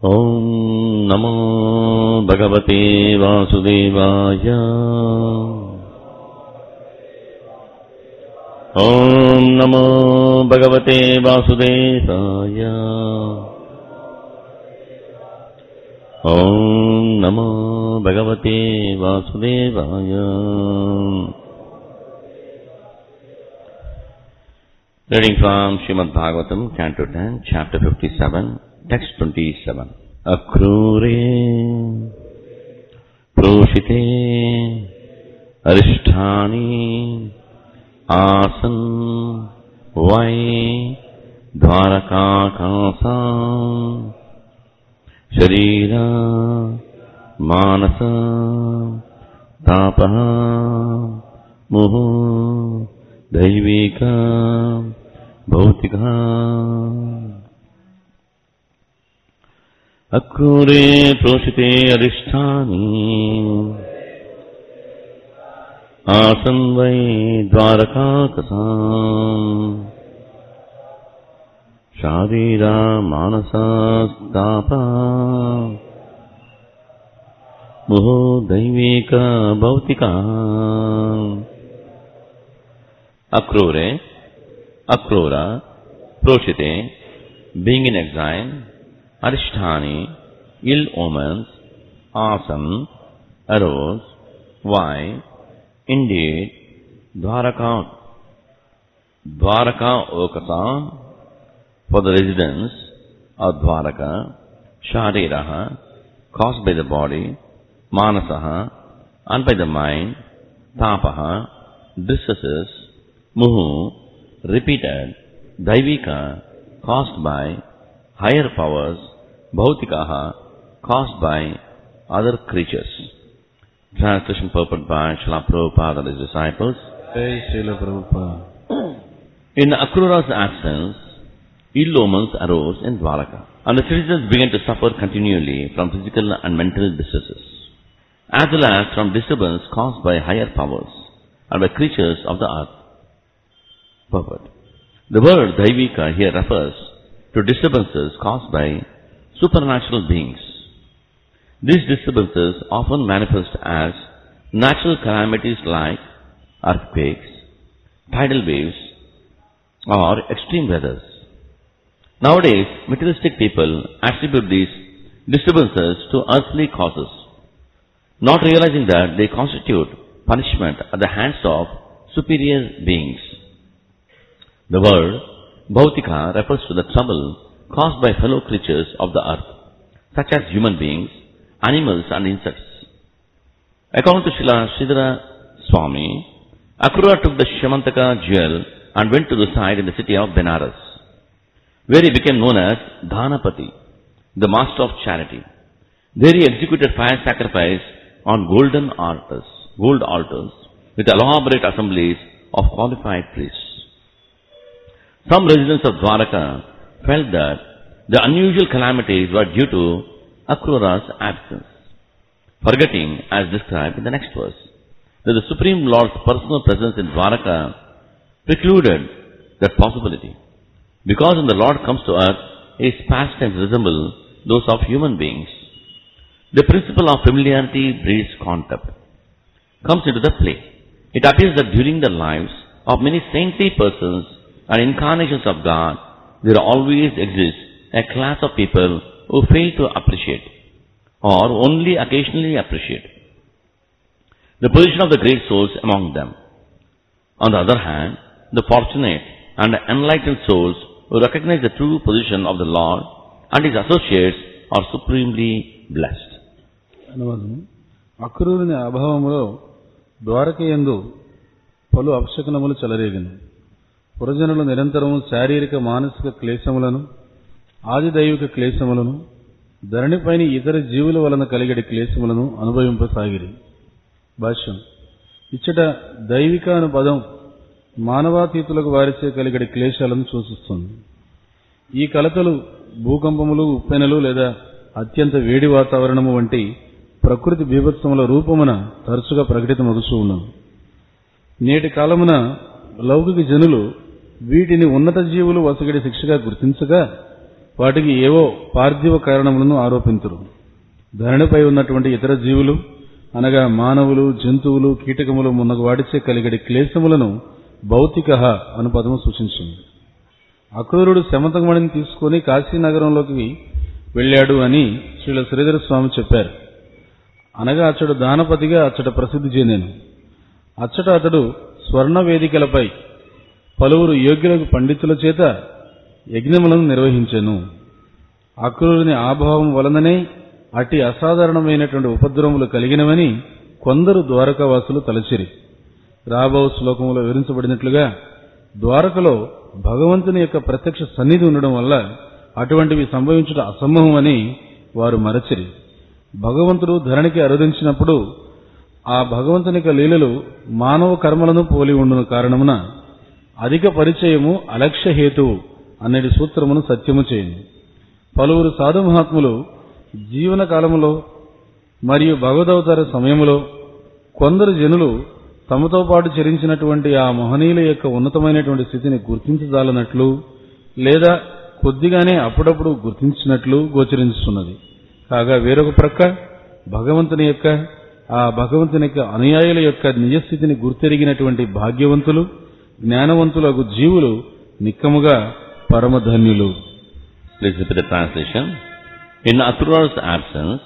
ॐ नमो भगवते वासुदेवाय ॐ नमो भगवते वासुदेवाय ॐ नमो भगवते वासुदेवाय Reading from Srimad Bhagavatam, Canto 10, Chapter 57, Text 27. Akrure Proshite Arishtani Asan Vai Dvarakakasa Sharira Manasa Tapaha Muhu Daivika Bhautika अक्रूरे प्रोषिते अरिष्ठानि आसन् वै द्वारकाकसाम् शारीरा मानसास्तापा मुहो दैवीक भौतिका अक्रूरे Akrur प्रोषिते being in exile Arishtani, ill omens, awesome, arose, why, indeed, Dwaraka, Dwaraka Okasa, for the residence of Dwaraka, Shariraha, caused by the body, Manasaha, and by the mind, Tapaha, distresses, Muhu, repeated, Daivika, caused by higher powers, Bhautikaha, caused by other creatures. Translation purport by Srila Prabhupada and his disciples. జై శీల Prabhupada In Akrura's absence, ill omens arose in Dwaraka, and the citizens began to suffer continually from physical and mental distresses, as well as from disturbance caused by higher powers and by creatures of the earth. Purport. The word Daivika here refers to disturbances caused by supernatural beings. These disturbances often manifest as natural calamities like earthquakes, tidal waves, or extreme weathers. Nowadays, materialistic people attribute these disturbances to earthly causes, not realizing that they constitute punishment at the hands of superior beings. The word Bhautika refers to the trouble caused by fellow creatures of the earth, such as human beings, animals and insects. According to Srila Sridhara Swami, Akrura took the Shamantaka jewel and went to reside in the city of Benares, where he became known as Dhanapati, the master of charity. There he executed fire sacrifice on golden altars, gold altars, with elaborate assemblies of qualified priests. Some residents of Dwaraka felt that the unusual calamities were due to Akrura's absence, forgetting, as described in the next verse, that the Supreme Lord's personal presence in Dwaraka precluded that possibility. Because when the Lord comes to earth, his pastimes resemble those of human beings. The principle of familiarity breeds contempt comes into the play. It appears that during the lives of many saintly persons and incarnations of God, there always exists a class of people who fail to appreciate or only occasionally appreciate the position of the great souls among them. On the other hand, the fortunate and enlightened souls who recognize the true position of the Lord and his associates are supremely blessed. అనువాదం అక్రూరుని అభావములో ద్వారకయందు పలు అపశకునములు చెలరేగను పురజనులు నిరంతరము శారీరక మానసిక క్లేశములను ఆదిదైవిక క్లేశములను ధరణిపైన ఇతర జీవుల వలన కలిగడి క్లేశములను అనుభవింపసాగిరి భాష్యం ఇచ్చట దైవిక అను పదం మానవాతీతులకు వారిచే కలిగడి క్లేశాలను సూచిస్తుంది ఈ కలతలు భూకంపములు ఉప్పెనలు లేదా అత్యంత వేడి వాతావరణము వంటి ప్రకృతి బీభత్సముల రూపమున తరచుగా ప్రకటితమగుచూ ఉన్నది నేటి కాలమున లౌకిక జనులు వీటిని ఉన్నత జీవులు వసగడి శిక్షగా గుర్తించగా వాటికి ఏవో పార్థివ కారణములను ఆరోపింతురు ధరణిపై ఉన్నటువంటి ఇతర జీవులు అనగా మానవులు జంతువులు కీటకములు మున్నగు వాటిచే కలిగడి క్లేశములను భౌతిక అను పదము సూచించింది అక్రూరుడు శమంతకమణిని తీసుకుని కాశీనగరంలోకి వెళ్ళాడు అని శ్రీల శ్రీధర స్వామి చెప్పారు అనగా అతడు దానపతిగా అచ్చట ప్రసిద్ధి చెందాను అచ్చట అతడు స్వర్ణ వేదికలపై పలువురు యోగ్యులకు పండితుల చేత యజ్ఞములను నిర్వహించెను అక్రూరుని ఆభావం వలననే అట్టి అసాధారణమైనటువంటి ఉపద్రవములు కలిగినవని కొందరు ద్వారకావాసులు తలచిరి రాబో శ్లోకములో వివరించబడినట్లుగా ద్వారకలో భగవంతుని యొక్క ప్రత్యక్ష సన్నిధి ఉండడం వల్ల అటువంటివి సంభవించడం అసంభవమని వారు మరచిరి భగవంతుడు ధరణికి అరుదించినప్పుడు ఆ భగవంతుని యొక్క లీలలు మానవ కర్మలను పోలి ఉండును కారణమున అధిక పరిచయము అలక్ష్య హేతువు అన్నటి సూత్రమును సత్యము చేయండి పలువురు సాధు మహాత్ములు జీవన కాలములో మరియు భగవదవతార సమయములో కొందరు జనులు తమతో పాటు చరించినటువంటి ఆ మహనీయుల యొక్క ఉన్నతమైనటువంటి స్థితిని గుర్తించజాలనట్లు లేదా కొద్దిగానే అప్పుడప్పుడు గుర్తించినట్లు గోచరించుతున్నది కాగా వేరొక ప్రక్క భగవంతుని యొక్క ఆ భగవంతుని యొక్క అనుయాయుల యొక్క నిజస్థితిని గుర్తెరిగినటువంటి భాగ్యవంతులు జ్ఞానవంతులకు జీవులు నిక్కముగా పరమధన్యులు Please repeat the translation. In Akrura's absence,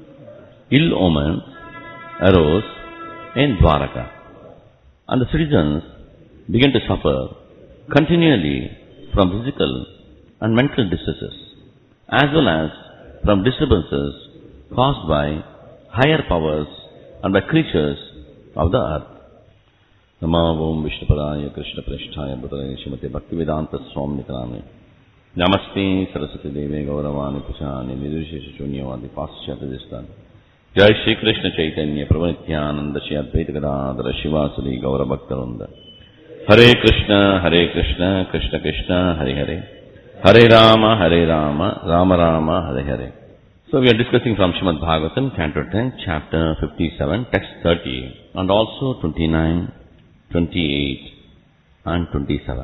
ill omens arose in Dwaraka, and the citizens began to suffer continually from physical and mental distresses, as well as from disturbances caused by higher powers and by creatures of the earth. नमो ओम विष्णुपदाय कृष्णप्रेष्ठाय बुधये श्रीमते भक्तिवेदांत स्वामी निकरामे नमस्ते सरस्वती देवे गौरवाणी प्रशानि निर्विशेष शून्यवादी पाश्चात्य जय श्री कृष्ण चैतन्य प्रभु नित्यानंद श्री अद्वैत गदाधर शिवासुरी गौर भक्तवृंद हरे कृष्ण हरे कृष्ण कृष्ण कृष्ण हरे हरे हरे राम हरे राम राम राम हरे हरे So we are discussing from Srimad Bhagavatam, Canto 10, Chapter 57, Text 30, and also 29, 28, and 27.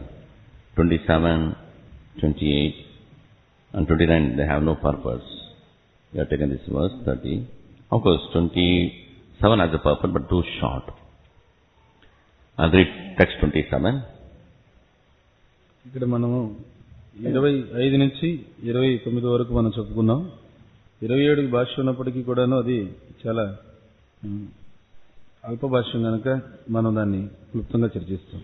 27, 28, and 29, they have no purpose. We have taken this verse, 30. Of course, 27 has a purpose, but too short. I'll read text 27. ఇక్కడ మనము ఇరవై ఐదు నుంచి ఇరవై తొమ్మిది వరకు మనం చెప్పుకున్నాం ఇరవై ఏడుకి భాష ఉన్నప్పటికీ కూడాను అది చాలా ఉమ్, అల్ప భాష్యం కనుక మనం దాన్ని క్లుప్తంగా చర్చిస్తాం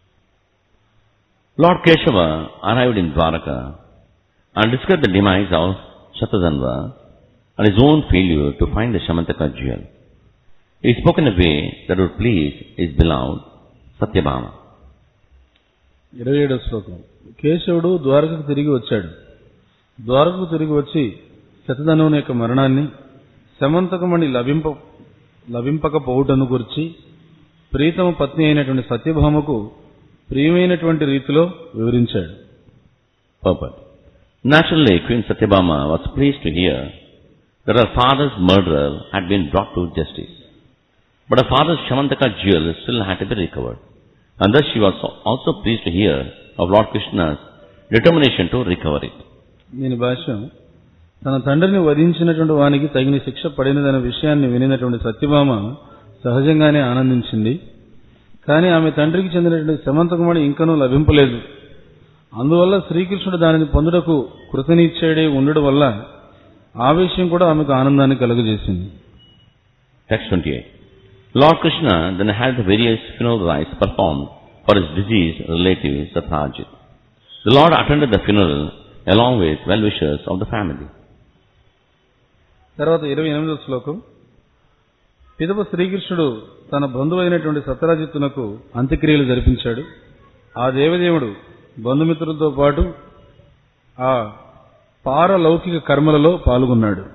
Lord Keshava arrived in Dwaraka and discovered the demise of Shatadanva and his own failure to find the Shamantaka jewel. He spoke in a way that would please his beloved Satyabhama. ఇరవై ఏడో శ్లోకం కేశవుడు ద్వారకకు తిరిగి వచ్చాడు ద్వారకకు తిరిగి వచ్చి శతధనువుని యొక్క మరణాన్ని శమంతకమణి లభింప లభింపకపోవుటను గురించి ప్రీతమ పత్ని అయినటువంటి సత్యభామకు ప్రియమైనటువంటి రీతిలో వివరించాడు Purport. Naturally, Queen Satyabhama was pleased to hear that her father's murderer had been brought to justice. But her father's Shamantaka jewel still had to be recovered. And thus she was also pleased to hear of Lord Krishna's determination to recover it. దీని భాష్యం తన తండ్రిని వధించినటువంటి వానికి తగిన శిక్ష పడినదనే విషయాన్ని వినినటువంటి సత్యభామ సహజంగానే ఆనందించింది కానీ ఆమె తండ్రికి చెందినటువంటి శమంతకుమణి ఇంకనూ లభింపలేదు అందువల్ల శ్రీకృష్ణుడు దానిని పొందుటకు కృతనిచ్చేడే ఉండడం వల్ల ఆ విషయం కూడా ఆమెకు ఆనందాన్ని కలుగజేసింది Text 28. Lord Krishna then had the various funeral rites performed for his deceased relative Satyajit. The Lord attended the funeral along with well-wishers of the family. తర్వాత ఇరవై ఎనిమిదో శ్లోకం పిదప శ్రీకృష్ణుడు తన బంధువైనటువంటి సత్యరాజిత్తునకు అంత్యక్రియలు జరిపించాడు ఆ దేవదేవుడు బంధుమిత్రులతో పాటు ఆ పారలౌకిక కర్మలలో పాల్గొన్నాడు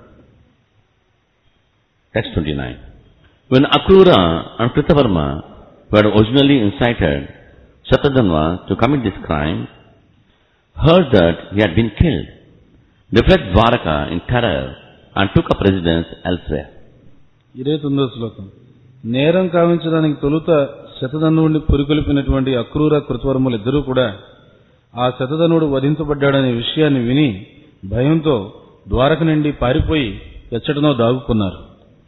Text 29. When Akrura and Kritavarma, who had originally incited Shatadhanva to commit this crime, heard that he had been killed, they fled Dwaraka in terror and took up residence elsewhere. ఇరవై తొమ్మిదో శ్లోకం నేరం కావించడానికి తొలుత శతధనువుని పురికొల్పినటువంటి అక్రూర కృతవర్ములు ఇద్దరూ కూడా ఆ శతధనుడు వధించబడ్డాడనే విషయాన్ని విని భయంతో ద్వారక నుండి పారిపోయి ఎచ్చటనో దాగుకున్నారు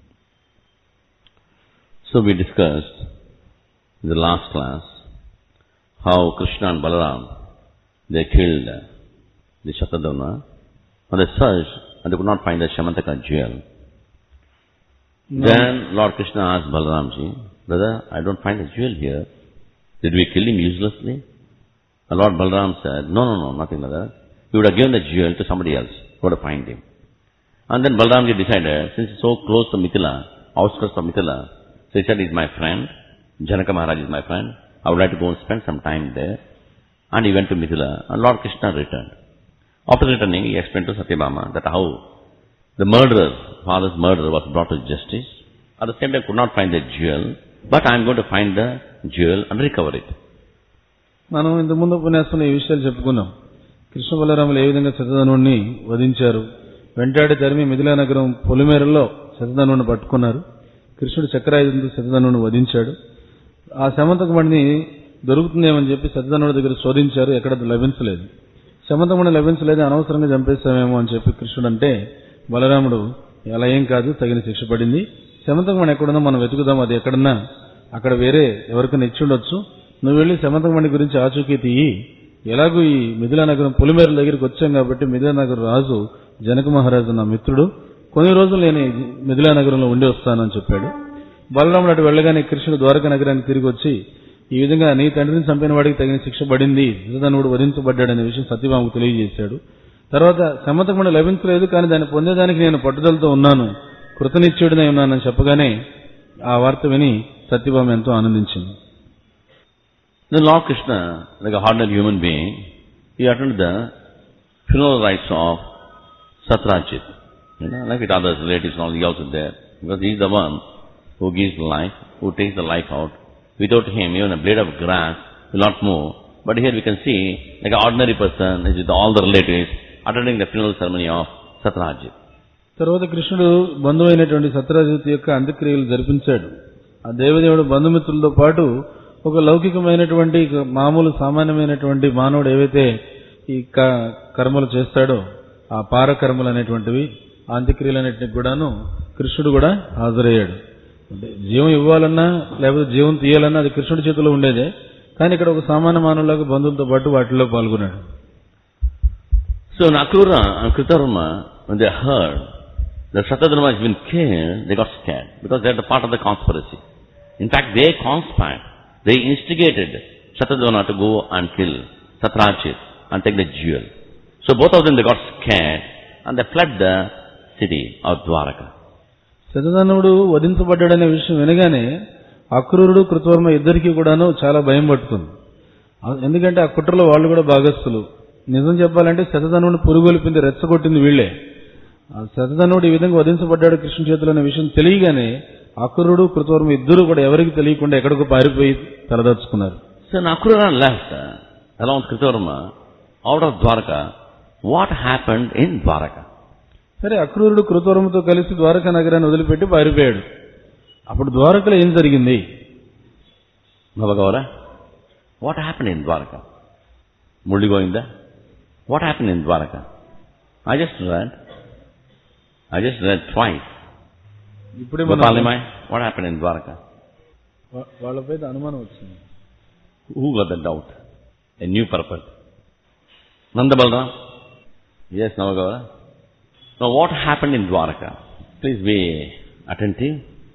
So we discussed in the last class how Krishna and Balaram, they killed the Shatadavana on the search and they could not find the Shamantaka jewel. Then Lord Krishna asked Balaramji, Brother, I don't find the jewel here. Did we kill him uselessly? And Lord Balaram said, No, no, no, nothing like that. We would have given the jewel to somebody else who would have find him. And then Balaramji decided, since he's so close to Mithila, outskirts of Mithila, so he said, he's my friend, Janaka Maharaj is my friend, I would like to go and spend some time there. And he went to Mithila, and Lord Krishna returned. After returning, he explained to Satyabhama that how the murderer, father's murderer was brought to justice. At the same time, could not find the jewel, but I am going to find the jewel and recover it. మనం ఇంత ముందు ఉపన్యాసంలో ఈ విషయాలు చెప్పుకున్నాం కృష్ణ బలరాములు ఏ విధంగా శతధనుడిని వధించారు వెంటాడి తరిమి మిథిలా నగరం పొలిమేరలో శతధనుడిని పట్టుకున్నారు కృష్ణుడు చక్రాయుధంతో శతధనుడిని వధించాడు ఆ శమంతకమణిని దొరుకుతుందేమని చెప్పి శతధనుడి దగ్గర శోధించారు ఎక్కడ అది లభించలేదు శమంతకమణి లభించలేదు అనవసరంగా చంపేస్తామేమో అని చెప్పి కృష్ణుడు అంటే బలరాముడు అలా ఏం కాదు తగిన శిక్ష పడింది శమంతకమణి ఎక్కడుందో మనం వెతుకుదాం అది ఎక్కడన్నా అక్కడ వేరే ఎవరికైనా ఇచ్చి ఉండొచ్చు నువ్వు వెళ్ళి శమంతకమణి గురించి ఆచూకీ తీయి ఎలాగూ ఈ మిథిలా నగరం పులిమేర దగ్గరికి వచ్చాం కాబట్టి మిథిలా నగరం రాజు జనక మహారాజు నా మిత్రుడు కొన్ని రోజులు నేను ఈ మిథిలా నగరంలో ఉండి వస్తానని చెప్పాడు బలరాముడు అటు వెళ్ళగానే కృష్ణుడు ద్వారకా నగరానికి తిరిగి వచ్చి ఈ విధంగా నీ తండ్రిని చంపిన వాడికి తగిన శిక్ష పడింది విధనుడు వధించబడ్డాడనే విషయం సత్యభామకు తెలియజేశాడు తర్వాత సమ్మతకుండా లభించలేదు కానీ దాన్ని పొందేదానికి నేను పట్టుదలతో ఉన్నాను కృతనిశ్చయుడినై ఉన్నానని చెప్పగానే ఆ వార్త విని సత్యభామ ఎంతో ఆనందించింది Then Lord Krishna, like a ordinary human being, he attended the funeral rites of Satrajit. You know, like with others, relatives and all, he also there. Because he is the one who gives life, who takes the life out. Without him, even a blade of grass will not move. But here we can see, like an ordinary person is with all the relatives, attending the funeral ceremony of Satrajit. తర్వాత కృష్ణుడు బంధువైనటువంటి సత్యరాజుతి యొక్క అంత్యక్రియలు జరిపించాడు ఆ దేవదేవుడు బంధుమిత్రులతో పాటు ఒక లౌకికమైనటువంటి ఇక మామూలు సామాన్యమైనటువంటి మానవుడు ఏవైతే ఈ క- కర్మలు చేస్తాడో ఆ పారకర్మలు అనేటువంటివి ఆ అంత్యక్రియలన్నింటికి కూడాను కృష్ణుడు కూడా హాజరయ్యాడు అంటే జీవం ఇవ్వాలన్నా లేకపోతే జీవం తీయాలన్నా అది కృష్ణుడి చేతిలో ఉండేదే కానీ ఇక్కడ ఒక సామాన్య మానవులాగా బంధువులతో పాటు వాటిలో పాల్గొన్నాడు So in Akrura and Kritarma, when they heard that Shatadharma has been killed, they got scared because they're the part of the conspiracy. In fact, they conspired. They instigated Shatadharma to go and kill Satrajit and take the jewel. So both of them, they got scared and they fled the city of Dwaraka. శతధనుడు వధించబడ్డాడనే విషయం వినగానే అక్రూరుడు కృతవర్మ ఇద్దరికీ కూడాను చాలా భయం పట్టుకుంది ఆ- ఎందుకంటే ఆ కుట్రలో వాళ్ళు కూడా భాగస్థులు నిజం చెప్పాలంటే శతధనుడిని పురుగొలిపింది రెచ్చగొట్టింది వీళ్లే ఆ శతధనుడు ఈ విధంగా వధించబడ్డాడు కృష్ణ చేతిలో అనే విషయం తెలియగానే అక్రూరుడు కృతవర్మ ఇద్దరు కూడా ఎవరికి తెలియకుండా ఎక్కడికో పారిపోయి తలదాచుకున్నారు So when Akrura left uh, along with Kritarma out of Dwaraka, what happened in Dwaraka? సరే అక్రూరుడు కృతవర్మతో కలిసి ద్వారకా నగరాన్ని వదిలిపెట్టి పారిపోయాడు అప్పుడు ద్వారకలో ఏం జరిగింది Bhavagavara, what happened in Dwaraka? Murli Govinda, what happened in Dwaraka? I just read, I just read twice. ఇప్పుడే మనం Gopalimai, what happened in Dwaraka? వా- వాళ్ళపై అనుమానం వచ్చింది Who got the doubt? A new purpose. Nanda Balram? Yes, Navagavara. Now what happened in Dwaraka? Please be attentive.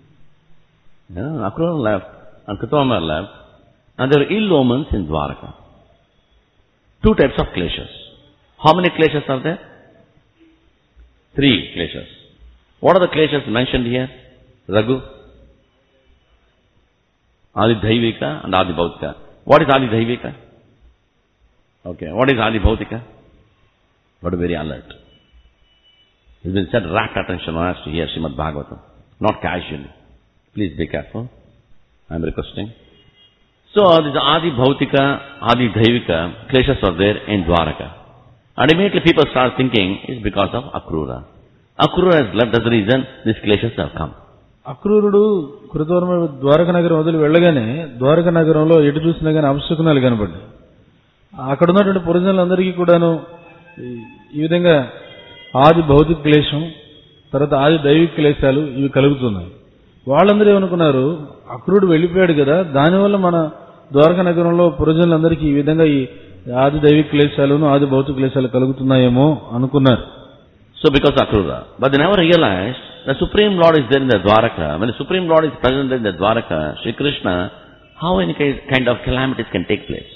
Yeah, Akrura left and Kritama left and there were ill omens in Dwaraka. Two types of kleshas. How many kleshas are there? Three kleshas. What are the kleshas mentioned here? Raghu? Adi Dhaivika and Adi Bhautika. What is Adi Dhaivika? Okay, what is Adi Bhautika? Got to be very alert. It's been said rapt attention on us to hear Srimad Bhagavatam, not casually. Please be careful. I'm requesting. So this Adi Bhautika, Adi Dhaivika, kleshas are there in Dwaraka. And immediately people start thinking it's because of Akrura. Akrura has left, that's the reason these kleshas have come. అక్రూరుడు కృతవర్మ ద్వారక నగరం వదిలి వెళ్ళగానే ద్వారక నగరంలో ఎటు చూసినా కానీ అపశకునాలు కనపడ్డాయి అక్కడ ఉన్నటువంటి పురజనులందరికీ కూడాను ఈ- ఈ విధంగా ఆది భౌతిక క్లేశం తర్వాత ఆది దైవిక క్లేశాలు ఇవి కలుగుతున్నాయి వాళ్ళందరూ ఏమనుకున్నారు అక్రూరుడు వెళ్ళిపోయాడు కదా దానివల్ల మన ద్వారకా నగరంలో పురజనులందరికీ ఈ విధంగా ఈ ఆది దైవిక క్లేశాలను ఆది భౌతిక క్లేశాలు కలుగుతున్నాయేమో అనుకున్నారు So because Akrura. But they never realized the Supreme Lord is there in the Dwaraka. When the Supreme Lord is present in the Dwaraka, Sri Krishna, how any ki- kind of calamities can take place?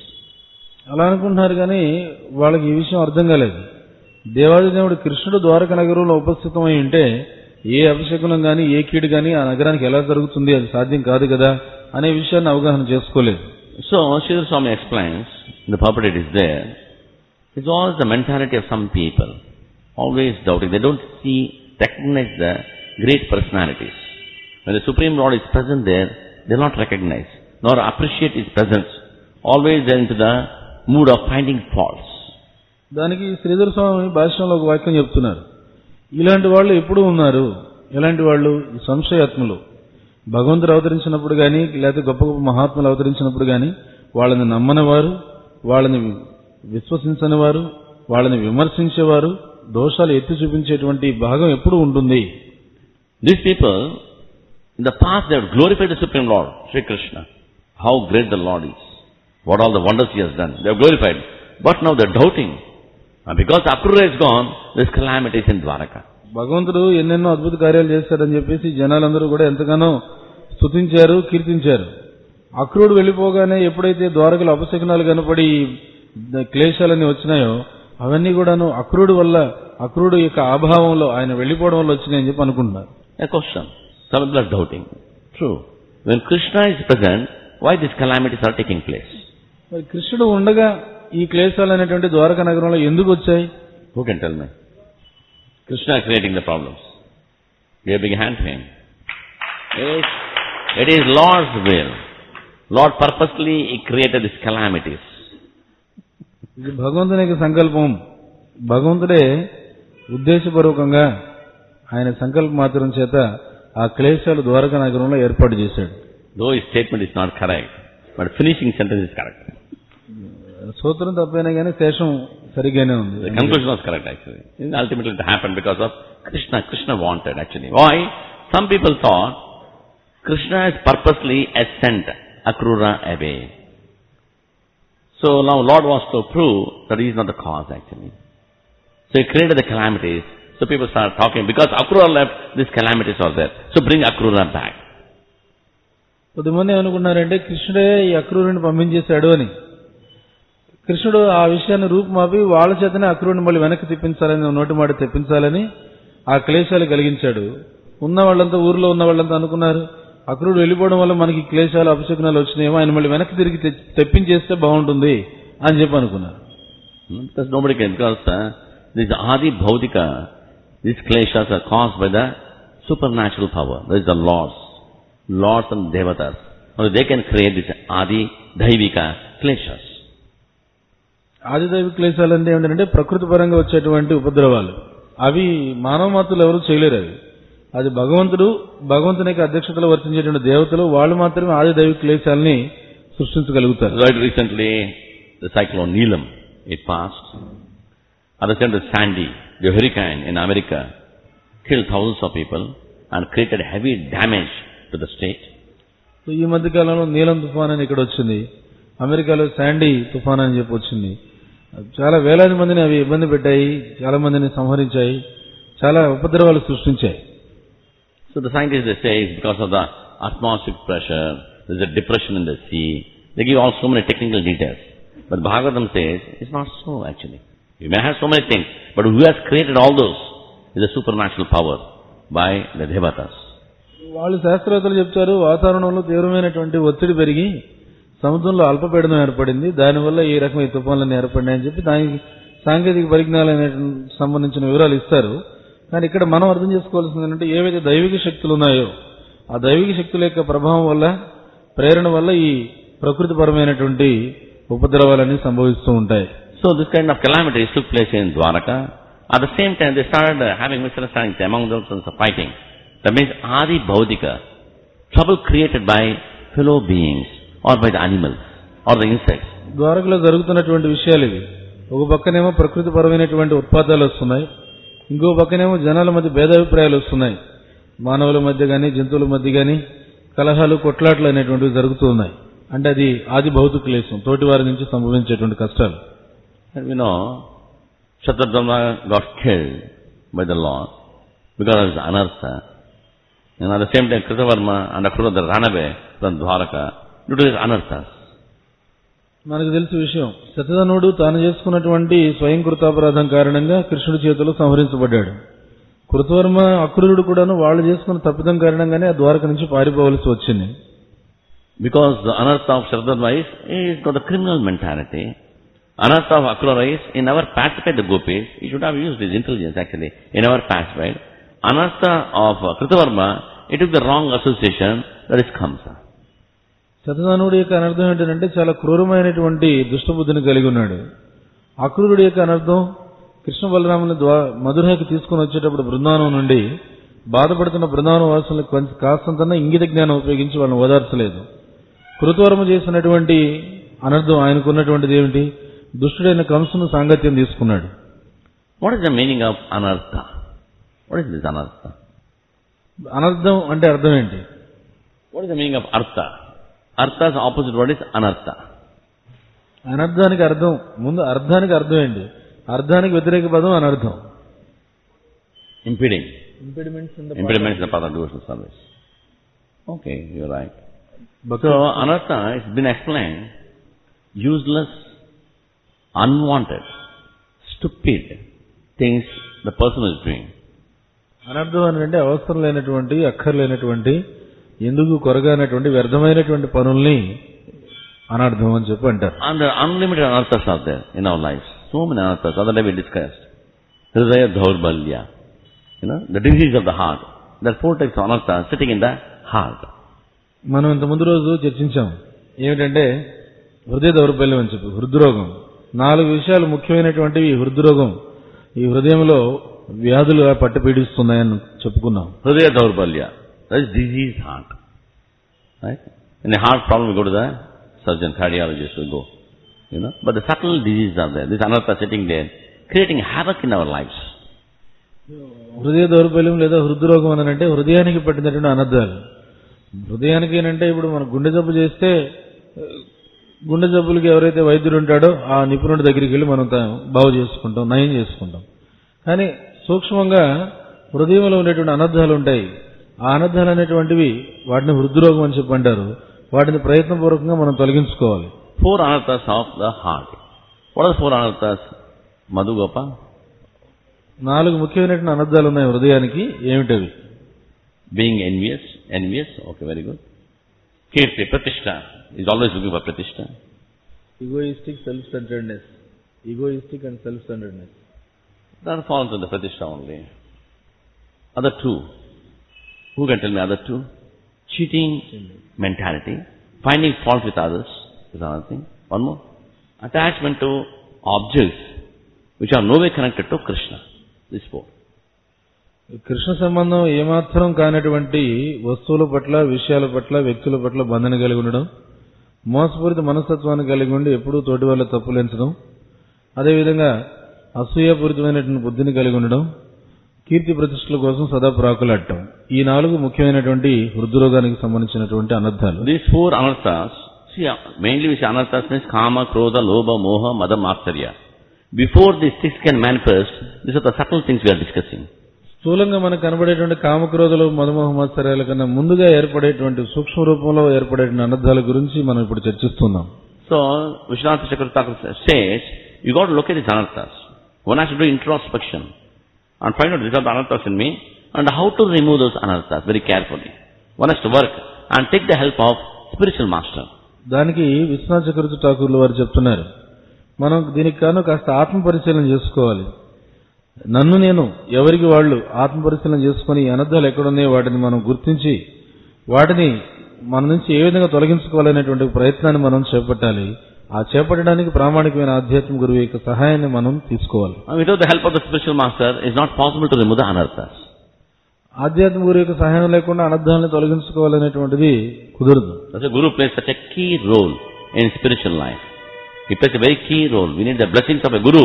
అలా అనుకుంటున్నారు కానీ వాళ్ళకి ఈ విషయం అర్థం కాలేదు దేవాది దేవుడు కృష్ణుడు ద్వారక నగరంలో ఉపస్థితమై ఉంటే ఏ అభిషేకం గాని ఏ కీడు గాని ఆ నగరానికి ఎలా జరుగుతుంది అది సాధ్యం కాదు కదా అనే విషయాన్ని అవగాహన చేసుకోలేదు So, Sridhar Swami explains, the purport is there, it's always the mentality of some people, always doubting. They don't see, recognize the great personalities. When the Supreme Lord is present there, they will not recognize, nor appreciate His presence. Always they're into the mood of finding faults. దానికి శ్రీధర స్వామి భాష్యంలో ఒక వాక్యం చెప్తున్నారు ఇలాంటి వాళ్ళు ఎప్పుడు ఉన్నారు ఇలాంటి వాళ్ళు ఈ సంశయాత్ములు భగవంతుడు అవతరించినప్పుడు కానీ లేకపోతే గొప్ప గొప్ప మహాత్ములు అవతరించినప్పుడు కానీ వాళ్ళని నమ్మని వారు వాళ్ళని విశ్వసించని వారు వాళ్ళని విమర్శించేవారు దోషాలు ఎత్తి చూపించేటువంటి భాగం ఎప్పుడు ఉంటుంది These people, in the past they have glorified the Supreme Lord, Sri Krishna. How great the Lord is. What all the wonders He has done. They have glorified. But now they are doubting. And because Akrura is gone, there's calamities in Dwaraka. భగవంతుడు ఎన్నెన్నో అద్భుత కార్యాలు చేస్తాడని చెప్పేసి జనాలందరూ కూడా ఎంతగానో స్తుతించారు కీర్తించారు అక్రూరుడు వెళ్ళిపోగానే ఎప్పుడైతే ద్వారకలు అపశకునాలు కనపడి ద- క్లేశాలన్నీ వచ్చినాయో అవన్నీ కూడాను అక్రూరుడు వల్ల అక్రూరుడు యొక్క అభావంలో ఆయన వెళ్ళిపోవడం వల్ల వచ్చినాయని చెప్పి అనుకుంటున్నారు A question. Some people are doubting. True. When Krishna is present, why these calamities are taking place? మరి కృష్ణుడు ఉండగా ఈ క్లేశాలు అనేటువంటి ద్వారకా నగరంలో ఎందుకు వచ్చాయి Who can tell me? Krishna is creating the problems. Give a big hand to him. It is, it is Lord's will. Lord purposely He created these calamities. ఇది భగవంతుని యొక్క సంకల్పం భగవంతుడే ఉద్దేశపూర్వకంగా ఆయన సంకల్ప మాత్రం చేత ఆ క్లేశాలు ద్వారకా నగరంలో ఏర్పాటు చేశాడు Though his statement is not correct, but finishing sentence is correct. సూత్రం తప్పైనా కానీ శేషం సరిగ్గానే ఉంది The conclusion was correct actually. And ultimately it happened because of Krishna. Krishna wanted actually. Why? Some people thought Krishna is purposely has sent Akrura away. So now Lord wants to prove that he is not the cause actually. So he created the calamities. So people start talking, because Akrura left, these calamities are there. So bring Akrura back. కొద్దిమంది ఏమనుకున్నారంటే కృష్ణుడే ఈ అక్రూరుని పంపించేశాడు అని కృష్ణుడు ఆ విషయాన్ని రూపుమాపి వాళ్ళ చేతనే అక్రూరుని మళ్ళీ వెనక్కి తెప్పించాలని నోటి మాట తెప్పించాలని ఆ క్లేశాలు కలిగించాడు ఉన్న వాళ్ళంతా ఊర్లో ఉన్న వాళ్ళంతా అనుకున్నారు అక్రూరుడు వెళ్ళిపోవడం వల్ల మనకి క్లేశాలు అపశకునాలు వచ్చినాయేమో ఆయన మళ్ళీ వెనక్కి తిరిగి తె- తెప్పించేస్తే బాగుంటుంది అని చెప్పి అనుకున్నారు Hmm? Because nobody can, because uh, this Adi Bhaudika, these kleshas are caused by the supernatural power. There is the lords, lords and devatas. Only they can create this Adi Daivika kleshas. ఆదిదైవ క్లేశాలు అంటే ఏమిటంటే ప్రకృతి పరంగా వచ్చేటువంటి ఉపద్రవాలు అవి మానవ మాత్రులు ఎవరు చేయలేరు అవి అది భగవంతుడు భగవంతుని యొక్క అధ్యక్షతలో వర్తించేటువంటి దేవతలు వాళ్ళు మాత్రమే ఆదిదైవ క్లేశాలని సృష్టించగలుగుతారు Right recently, the cyclone Neelam, it passed. At the center, Sandy, the hurricane in America, killed thousands of people and created heavy damage to the state. So ఈ మధ్య కాలంలో నీలం తుఫాన్ అని ఇక్కడ వచ్చింది అమెరికాలో శాండీ తుఫాన్ అని చెప్పి వచ్చింది చాలా వేలాది మందిని అవి ఇబ్బంది పెట్టాయి చాలా మందిని సంహరించాయి చాలా ఉపద్రవాలు సృష్టించాయి So the scientists they say it's because of the atmospheric pressure, there's a depression in the sea. They give all so many technical details. But Bhagavatam says it's not so actually. You may have so many things, but who has created all those is a supernatural power by the Devatas. వాళ్ళు శాస్త్రవేత్తలు చెప్తారు వాతావరణంలో తీవ్రమైనటువంటి ఒత్తిడి పెరిగి సముద్రంలో అల్పపీడనం ఏర్పడింది దానివల్ల ఈ రకమైన తుఫాన్లన్నీ ఏర్పడినాయని చెప్పి దానికి సాంకేతిక పరిజ్ఞానాలు సంబంధించిన వివరాలు ఇస్తారు కానీ ఇక్కడ మనం అర్థం చేసుకోవాల్సింది ఏంటంటే ఏవైతే దైవిక శక్తులు ఉన్నాయో ఆ దైవిక శక్తుల యొక్క ప్రభావం వల్ల ప్రేరణ వల్ల ఈ ప్రకృతిపరమైనటువంటి ఉపద్రవాలన్నీ సంభవిస్తూ ఉంటాయి So this kind of calamities took place in Dwaraka. At the same time, they started uh, having misunderstandings among themselves of fighting. That means Adi Bhaudika, trouble created by fellow beings or by the animals or the insects. ద్వారకలో జరుగుతున్నటువంటి విషయాలు ఇవి ఒక పక్కనేమో ప్రకృతిపరమైనటువంటి ఉత్పాదాలు వస్తున్నాయి ఇంకో పక్కనేమో జనాల మధ్య భేదాభిప్రాయాలు వస్తున్నాయి మానవుల మధ్య కానీ జంతువుల మధ్య కానీ కలహాలు కొట్లాట్లు అనేటువంటివి జరుగుతున్నాయి అంటే అది ఆది భౌతిక క్లేశం తోటి వారి నుంచి సంభవించేటువంటి కష్టాలు And we know, Shatadharma got killed by the Lord because of his anartha. And at the same time, Kritavarma and Akrura ran away from Dwaraka due to his anarthas. మనకు తెలిసిన విషయం శతధనుడు తాను చేసుకున్నటువంటి స్వయం కృతాపరాధం కారణంగా కృష్ణుడి చేతిలో సంహరించబడ్డాడు కృతవర్మ అక్రూరుడు కూడాను వాళ్ళు చేసుకున్న తప్పిదం కారణంగానే ఆ ద్వారక నుంచి పారిపోవలసి వచ్చింది Because the anartha of Shatadharma is, is got the criminal mentality. Anartha of Akrura is, he never pacified the gopis. He should have used his intelligence actually. He never pacified. Anartha of uh, Kritavarma, he took the wrong association, that is Kamsa. శతధనుడి యొక్క అనర్థం ఏంటంటే చాలా క్రూరమైనటువంటి దుష్టబుద్ధిని కలిగి ఉన్నాడు అక్రూరుడి యొక్క అనర్థం కృష్ణ బలరాముని ద్వా మధురకి తీసుకుని వచ్చేటప్పుడు బృందావనం నుండి బాధపడుతున్న బృందావన వాసులకు కొంచెం కాస్తంతన్నా ఇంగిత జ్ఞానం ఉపయోగించి వాళ్ళని ఓదార్చలేదు కృతవర్మ చేసినటువంటి అనర్థం ఆయనకున్నటువంటిది ఏమిటి దుష్టుడైన కంసును సాంగత్యం తీసుకున్నాడు What is the meaning of anartha? What is this anartha? అనర్థం అంటే అర్థం ఏంటి What is the meaning of artha? Artha's opposite word is anartha. అనర్థానికి అర్థం ముందు అర్థానికి అర్థం ఏంటి అర్థానికి వ్యతిరేక పదం అనర్థం Impeding. ఇంపెడిమెంట్స్ Impediments in the path of devotional service. Okay, you're right. So, anartha has been explained. Useless, unwanted, stupid things the person is doing. అనర్థం అని అంటే అవసరం లేనటువంటి అక్కర్లేనటువంటి ఎందుకు కొరగానటువంటి వ్యర్థమైనటువంటి పనుల్ని అనర్థం అని చెప్పి అంటారు And there are unlimited anarthas are there in our lives. So many anarthas. Other day we discussed. Hridaya Dhaurbalya. You know, the disease of the heart. There are four types of anarthas sitting in the heart. మనం ఇంత ముందు రోజు చర్చించాం ఏమిటంటే హృదయ దౌర్బల్యం అని చెప్పి హృద్రోగం నాలుగు విషయాలు ముఖ్యమైనటువంటివి ఈ హృద్రోగం ఈ హృదయంలో వ్యాధులు పట్టి పీడిస్తున్నాయని చెప్పుకున్నాం Hridaya Dhaurbalya. That is disease heart. Right? In a heart problem, we go to the surgeon, cardiologist, we go. You know, but the subtle diseases are there. This anartha sitting there, creating havoc in our lives. హృదయ దౌర్బల్యం లేదా హృద్రోగం అని అంటే హృదయానికి పట్టినటువంటి అనర్థాలు హృదయానికి ఏంటంటే ఇప్పుడు మనం గుండె జబ్బు చేస్తే ఆ, గుండె జబ్బులకి ఎవరైతే వైద్యుడు ఉంటాడో ఆ నిపుణుడి దగ్గరికి వెళ్ళి మనం తా- బాగు చేసుకుంటాం నయం చేసుకుంటాం కానీ సూక్ష్మంగా హృదయంలో ఉండేటువంటి అనర్థాలు ఉంటాయి ఆ అనర్థాలు అనేటువంటివి వాటిని హృద్రోగం అని చెప్పి అంటారు వాటిని ప్రయత్నపూర్వకంగా మనం తొలగించుకోవాలి Four anarthas of the heart. What are the four anarthas? Madhu Gopa? నాలుగు ముఖ్యమైనటువంటి అనర్థాలు ఉన్నాయి హృదయానికి ఏమిటవి Being envious, envious, okay, very good. Kirti, Pratishtha, is always looking for Pratishtha. Egoistic self centredness egoistic and self centredness That falls under Pratishtha only. Other two. Who can tell me other two? Cheating mentality, finding fault with others is another thing. One more. Attachment to objects which are no way connected to Krishna. These four. Krishna సంబంధం ఏమాత్రం కానటువంటి వస్తువుల పట్ల విషయాల పట్ల వ్యక్తుల పట్ల బంధన కలిగి ఉండడం మోసపూరిత మనస్తత్వాన్ని కలిగి ఉండి ఎప్పుడూ తోటి వాళ్ళ తప్పులెంచడం అదేవిధంగా అసూయాపూరితమైనటువంటి బుద్ధిని కలిగి ఉండడం కీర్తి ప్రతిష్టల కోసం సదా ప్రాకులాడటం ఈ నాలుగు ముఖ్యమైనటువంటి హృద్రోగానికి సంబంధించినటువంటి అనర్థాలు These four anarthas, see, uh, mainly we say anarthas means kama, krodha, lobha, moha, mada, matsarya. Before these six can manifest, these are the subtle things we are discussing. స్థూలంగా మనకు కనబడేటువంటి కామక్రోధులు మధుమోహ మత్సర్యాల కన్నా ముందుగా ఏర్పడేటువంటి సూక్ష్మ రూపంలో ఏర్పడేటువంటి అనర్థాల గురించి మనం ఇప్పుడు చర్చిస్తున్నాం So, Vishwanath Chakravarti says, you got to look at these anarthas. One has to do introspection and find out these are the anarthas in me and how to remove those anarthas very carefully. One has to work and take the help of spiritual master. దానికి విశ్వనాథ చక్రవర్తి ఠాకూర్లు వారు చెప్తున్నారు మనం దీనికి కాను కాస్త ఆత్మ పరిశీలన చేసుకోవాలి నన్ను నేను ఎవరికి వాళ్ళు ఆత్మ పరిశీలన చేసుకుని ఈ అనర్థాలు ఎక్కడున్నాయో వాటిని మనం గుర్తించి వాటిని మన నుంచి ఏ విధంగా తొలగించుకోవాలనేటువంటి ప్రయత్నాన్ని మనం చేపట్టాలి ఆ చేపట్టడానికి ప్రామాణికమైన ఆధ్యాత్మిక గురువు యొక్క సహాయాన్ని మనం తీసుకోవాలి And without the help of the spiritual master, it's not possible to remove the anarthas. ఆధ్యాత్మిక గురువు యొక్క సహాయం లేకుండా అనర్థాలను తొలగించుకోవాలనేటువంటిది కుదరదు That's why Guru plays such a key role in spiritual life. He plays a very key role. We need the blessings of a Guru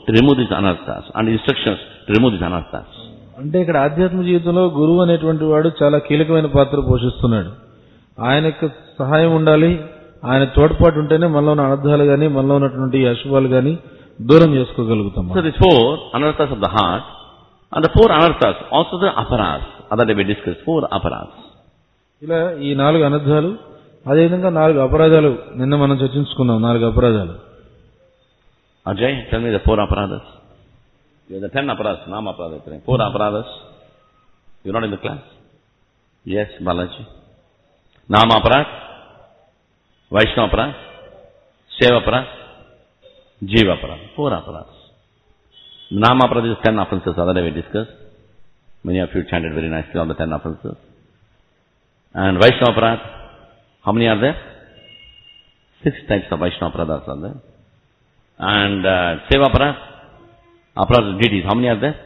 to remove these anarthas and instructions to remove these anarthas. అంటే ఇక్కడ ఆధ్యాత్మ జీవితంలో గురువు అనేటువంటి వాడు చాలా కీలకమైన పాత్ర పోషిస్తున్నాడు ఆయన యొక్క సహాయం ఉండాలి ఆయన తోడ్పాటు ఉంటేనే మనలో ఉన్న అనర్థాలు గాని మనలో ఉన్నటువంటి ఈ అశుభాలు గాని దూరం చేసుకోగలుగుతాం So these four anarthas of the heart and the four anarthas, also the aparas, other day we discussed, four aparas. ఇలా ఈ నాలుగు అనర్థాలు అదేవిధంగా నాలుగు అపరాధాలు నిన్న మనం చర్చించుకున్నాం నాలుగు అపరాధాలు Ajay, tell me the four aparadas. You have the ten aparadas, nam aparadas. right? Four aparadas. You're not in the class? Yes, Balaji. Nam aparad, Vaishnava aparad, Seva aparad, Jiva aparad. Four aparadas. Nam aparad is ten offenses, other day we discussed. Many of you chanted very nicely all the ten offenses. And Vaishnava aparad, how many are there? Six types of Vaishnava aparadas are there. And uh, Seva Aparad, Aparad deities, how many are there?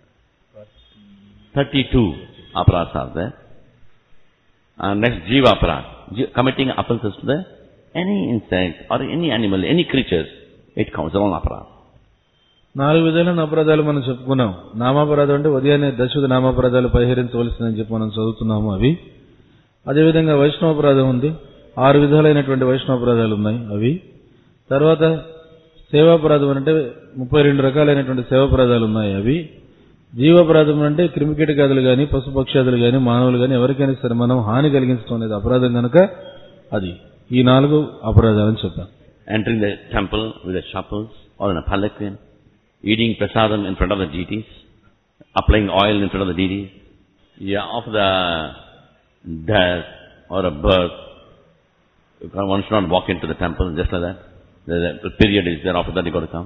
32 Aparads are there. And next Jiva Aparad, Ji- committing offenses to the any insect or any animal, any creatures, it counts along Aparad. నాలుగు విధాలైన అపరాధాలు మనం చెప్పుకున్నాం నామాపరాధం అంటే ఉదయాన్నే దశవిధ నామాపరాధాలు పరిహరించవలసిందని చెప్పి మనం చదువుతున్నాము అవి అదేవిధంగా వైష్ణవాపరాధం ఉంది ఆరు విధాలైనటువంటి వైష్ణవాపరాధాలు ఉన్నాయి అవి తర్వాత సేవాపరాధం అంటే ముప్పై రెండు రకాలైనటువంటి సేవాపరాధాలు ఉన్నాయి అవి జీవాపరాధం అంటే క్రిమికీటకాదులు గాని పశుపక్షాదులు గాని మానవులు గాని ఎవరికైనా సరే మనం హాని కలిగించడం అనేది అపరాధం కనుక అది ఈ నాలుగు అపరాధాలని చెప్పాం Entering the temple with the chapels or in a palanquin, eating prasadam in front of the deities, applying oil in front of the deities, yeah, of the death or a birth, you can't- one should not walk into the temple just like that. The, the period is there, after that you got to come.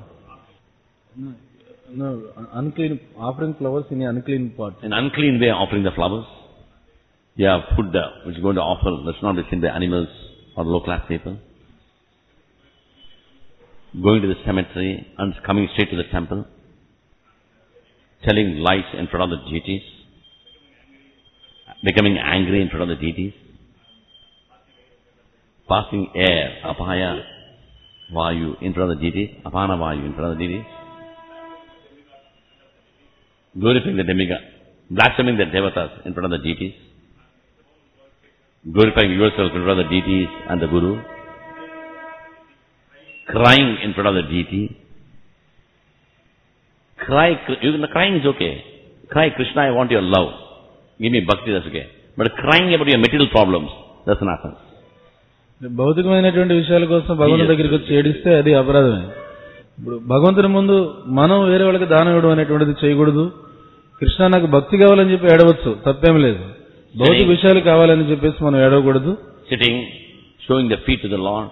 Unclean offering flowers in unclean part An unclean way offering the flowers. Yeah, food uh, which is going to offer, that's not be seen by animals or low class people. Going to the cemetery and coming straight to the temple. Telling lies in front of the deities. Becoming angry in front of the deities. Passing air, apaya, vayu in front of the deities. Apana vayu in front of the deities. glorifying the demigod, blaspheming the devatas in front of the deities, glorifying yourself in front of the deities and the Guru, crying in front of the deity. Cry, you know, crying is okay. Cry, Krishna, I want your love. Give me bhakti, that's okay. But crying about your material problems, that's nonsense. భౌతికమైనటువంటి విషయాల కోసం భగవంతుడి దగ్గరికి వచ్చి ఏడిస్తే అది అపరాధమే ఇప్పుడు భగవంతుని ముందు మనం వేరే వాళ్ళకి దానం ఇవ్వడం అనేటువంటిది చేయకూడదు కృష్ణ నాకు భక్తి కావాలని చెప్పి ఏడవచ్చు తప్పేం లేదు భౌతిక విషయాలు కావాలని చెప్పేసి మనం ఏడవకూడదు Sitting, showing the feet to the Lord,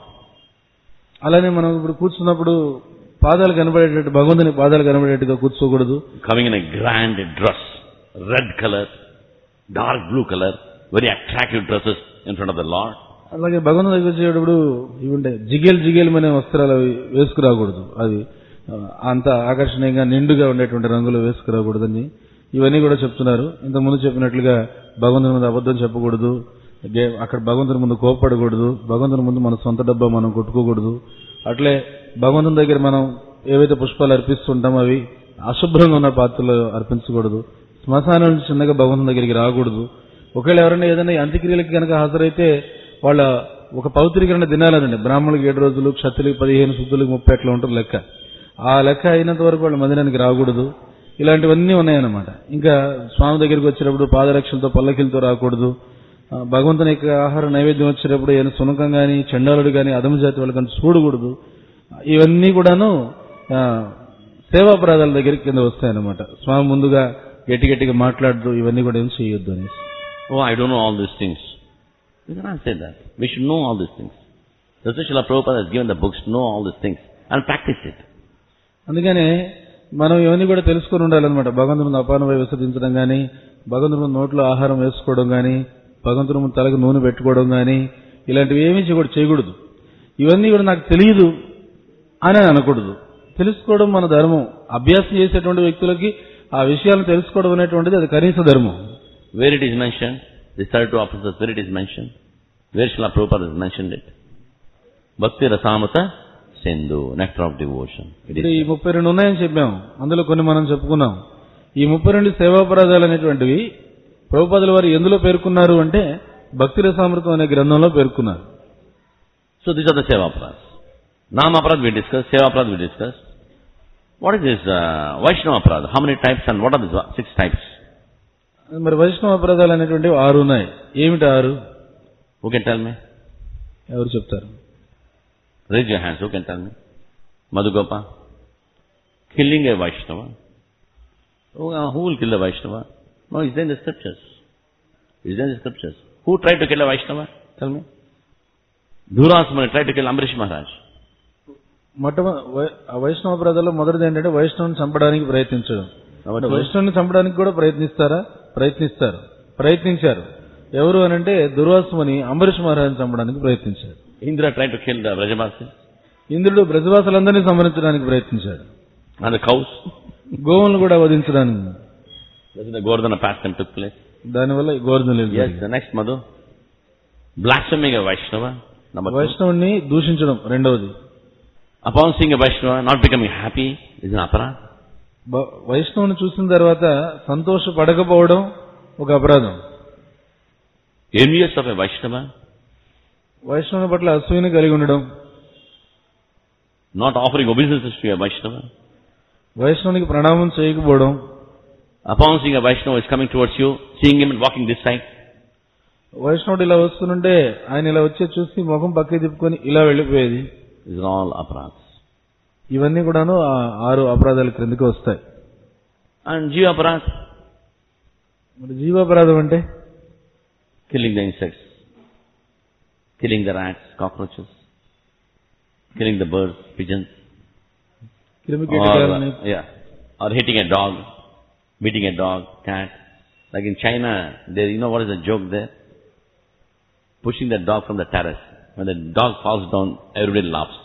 అలానే మనం ఇప్పుడు కూర్చున్నప్పుడు పాదాలు కనబడేటట్టు భగవంతుని పాదాలు కనబడేట్టుగా కూర్చోకూడదు coming in a grand dress, red color, dark blue color, very attractive dresses in front of the Lord. అలాగే భగవంతుని దగ్గర వచ్చేటప్పుడు ఇవి ఉంటాయి జిగేల్ జిగేల్ అనే వస్త్రాలు అవి వేసుకురాకూడదు అది ఆ, అంత ఆకర్షణీయంగా నిండుగా ఉండేటువంటి రంగులు వేసుకురాకూడదని ఇవన్నీ కూడా చెప్తున్నారు ఇంతకుముందు చెప్పినట్లుగా భగవంతుని ముందు అబద్ధం చెప్పకూడదు గే- అక్కడ భగవంతుని ముందు కోపపడకూడదు భగవంతుని ముందు మన సొంత డబ్బా మనం కొట్టుకోకూడదు అట్లే భగవంతుని దగ్గర మనం ఏవైతే పుష్పాలు అర్పిస్తుంటామో అవి అశుభ్రంగా ఉన్న పాత్రలు అర్పించకూడదు శ్మశానం నుంచి చిన్నగా భగవంతుని దగ్గరికి రాకూడదు ఒకవేళ ఎవరైనా ఏదైనా ఈ అంత్యక్రియలకి కనుక హాజరైతే వాళ్ళ ఒక పవిత్రీకరణ దినాలనండి బ్రాహ్మణులకు ఏడు రోజులు క్షత్రులకు పదిహేను శుద్ధులకు ముప్పై అట్లా ఉంటుంది లెక్క ఆ లెక్క అయినంత వరకు వాళ్ళ మందిరానికి రాకూడదు ఇలాంటివన్నీ ఉన్నాయన్నమాట ఇంకా స్వామి దగ్గరికి వచ్చేటప్పుడు పాదరక్షలతో పల్లకిలతో రాకూడదు ఆ, భగవంతుని యొక్క ఆహార నైవేద్యం వచ్చేటప్పుడు ఏమైనా సునకం కానీ చండాలుడు కానీ అదమ జాతి వాళ్ళు కానీ చూడకూడదు ఇవన్నీ కూడాను ఆ, సేవాపరాధాల దగ్గరికి కింద వస్తాయన్నమాట స్వామి ముందుగా గట్టి గట్టిగా మాట్లాడదు ఇవన్నీ కూడా ఏం చేయొద్దు అనేసి Oh, I don't know all these things. We cannot say that. We should know all these things. That's why Srila Prabhupada has given the books to know all these things and practice it. అందుకనే మనం ఇవన్నీ కూడా తెలుసుకొని ఉండాలన్నమాట భగవంతుని ముందు అపానమై విసర్జించడం కానీ భగవంతుని ముందు నోట్లో ఆహారం వేసుకోవడం కానీ భగవంతుని ముందు తలకు నూనె పెట్టుకోవడం కానీ ఇలాంటివి ఏమీ చేయకూడదు చేయకూడదు ఇవన్నీ కూడా నాకు తెలియదు అని అనకూడదు తెలుసుకోవడం మన ధర్మం అభ్యాసం చేసేటువంటి వ్యక్తులకి ఆ విషయాలను తెలుసుకోవడం అనేటువంటిది అది కనీస ధర్మం Where it is mentioned, the third two officers, where it is mentioned, where Srila Prabhupada has mentioned it. Bhakti Rasamata Sindhu, nectar of devotion. It ఇప్పుడు ఈ is ముప్పై రెండు ఉన్నాయని చెప్పాం అందులో కొన్ని మనం చెప్పుకున్నాం ఈ ముప్పై రెండు సేవాపరాధాలు అనేటువంటివి ప్రభుపాదుల వారు ఎందులో పేర్కొన్నారు అంటే భక్తి రసామృతం అనే గ్రంథంలో పేర్కొన్నారు So these are the seva aparadhas. Nama aparadha we discussed, seva aparadha we discussed. What is this uh, Vaishnava aparadha? How many types and what are the six types? మరి వైష్ణవ అపరాధాలు అనేటువంటివి ఆరు ఉన్నాయి ఏమిటి ఆరు Who can tell me? ఎవరు చెప్తారు Raise your hands. Who can tell me? Madhugopa? Killing a Vaishnava? Who, uh, who will kill a Vaishnava? No, it's there in the scriptures. It's there in the scriptures. Who tried to kill a Vaishnava? Tell me. Dhurasmani tried to kill Amrish Maharaj. మొట్టమొదటి వై- ఆ వైష్ణవ అపరాధాల్లో మొదటిది ఏంటంటే వైష్ణవుని చంపడానికి ప్రయత్నించడం Number అంటే two. వైష్ణవుని చంపడానికి కూడా ప్రయత్నిస్తారా ప్రయత్నిస్తారు ప్రయత్నించారు ఎవరు అనంటే దుర్వాసమని అంబరీష్ మహారాజుని చంపడానికి ప్రయత్నించారు Indra tried to kill the Vrajavasis ఇంద్రుడు బ్రజవాసులందరినీ సంహరించడానికి ప్రయత్నించాడు and the cows. గోవులను కూడా వధించడానికి That's when the Govardhana pastime took place. దానివల్ల ఈ Govardhana Yes, the next Madhu. Blaspheming a Vaishnava. Number two. వైష్ణవుని దూషించడం రెండవది Upon seeing a Vaishnava not becoming happy is an aparadha. బ- వైష్ణవుని చూసిన తర్వాత సంతోషపడకపోవడం ఒక అపరాధం Envious of a Vaishnava, వైష్ణవుని పట్ల అసూయని కలిగి ఉండడం not offering obeisances to a Vaishnava. వైష్ణవునికి ప్రణామం చేయకపోవడం Upon seeing a Vaishnava is coming towards you, seeing him and walking this side, వైష్ణవుడు ఇలా వస్తుంటే ఆయన ఇలా వచ్చే చూసి ముఖం పక్కకి తిప్పుకొని ఇలా వెళ్ళిపోయేది these are all aparadhas. ఇవన్నీ కూడాను ఆ ఆరు అపరాధాల క్రిందకి వస్తాయి And Jiva aparadha, మరి జీవాపరాధం అంటే killing the insects, killing the rats, cockroaches, killing the birds, pigeons, క్రిమి or, కీటకాలని yeah, or hitting a dog, beating a dog, cat. Like in China, there, you know what is the joke there? Pushing the dog from the terrace. When the dog falls down, everybody laughs.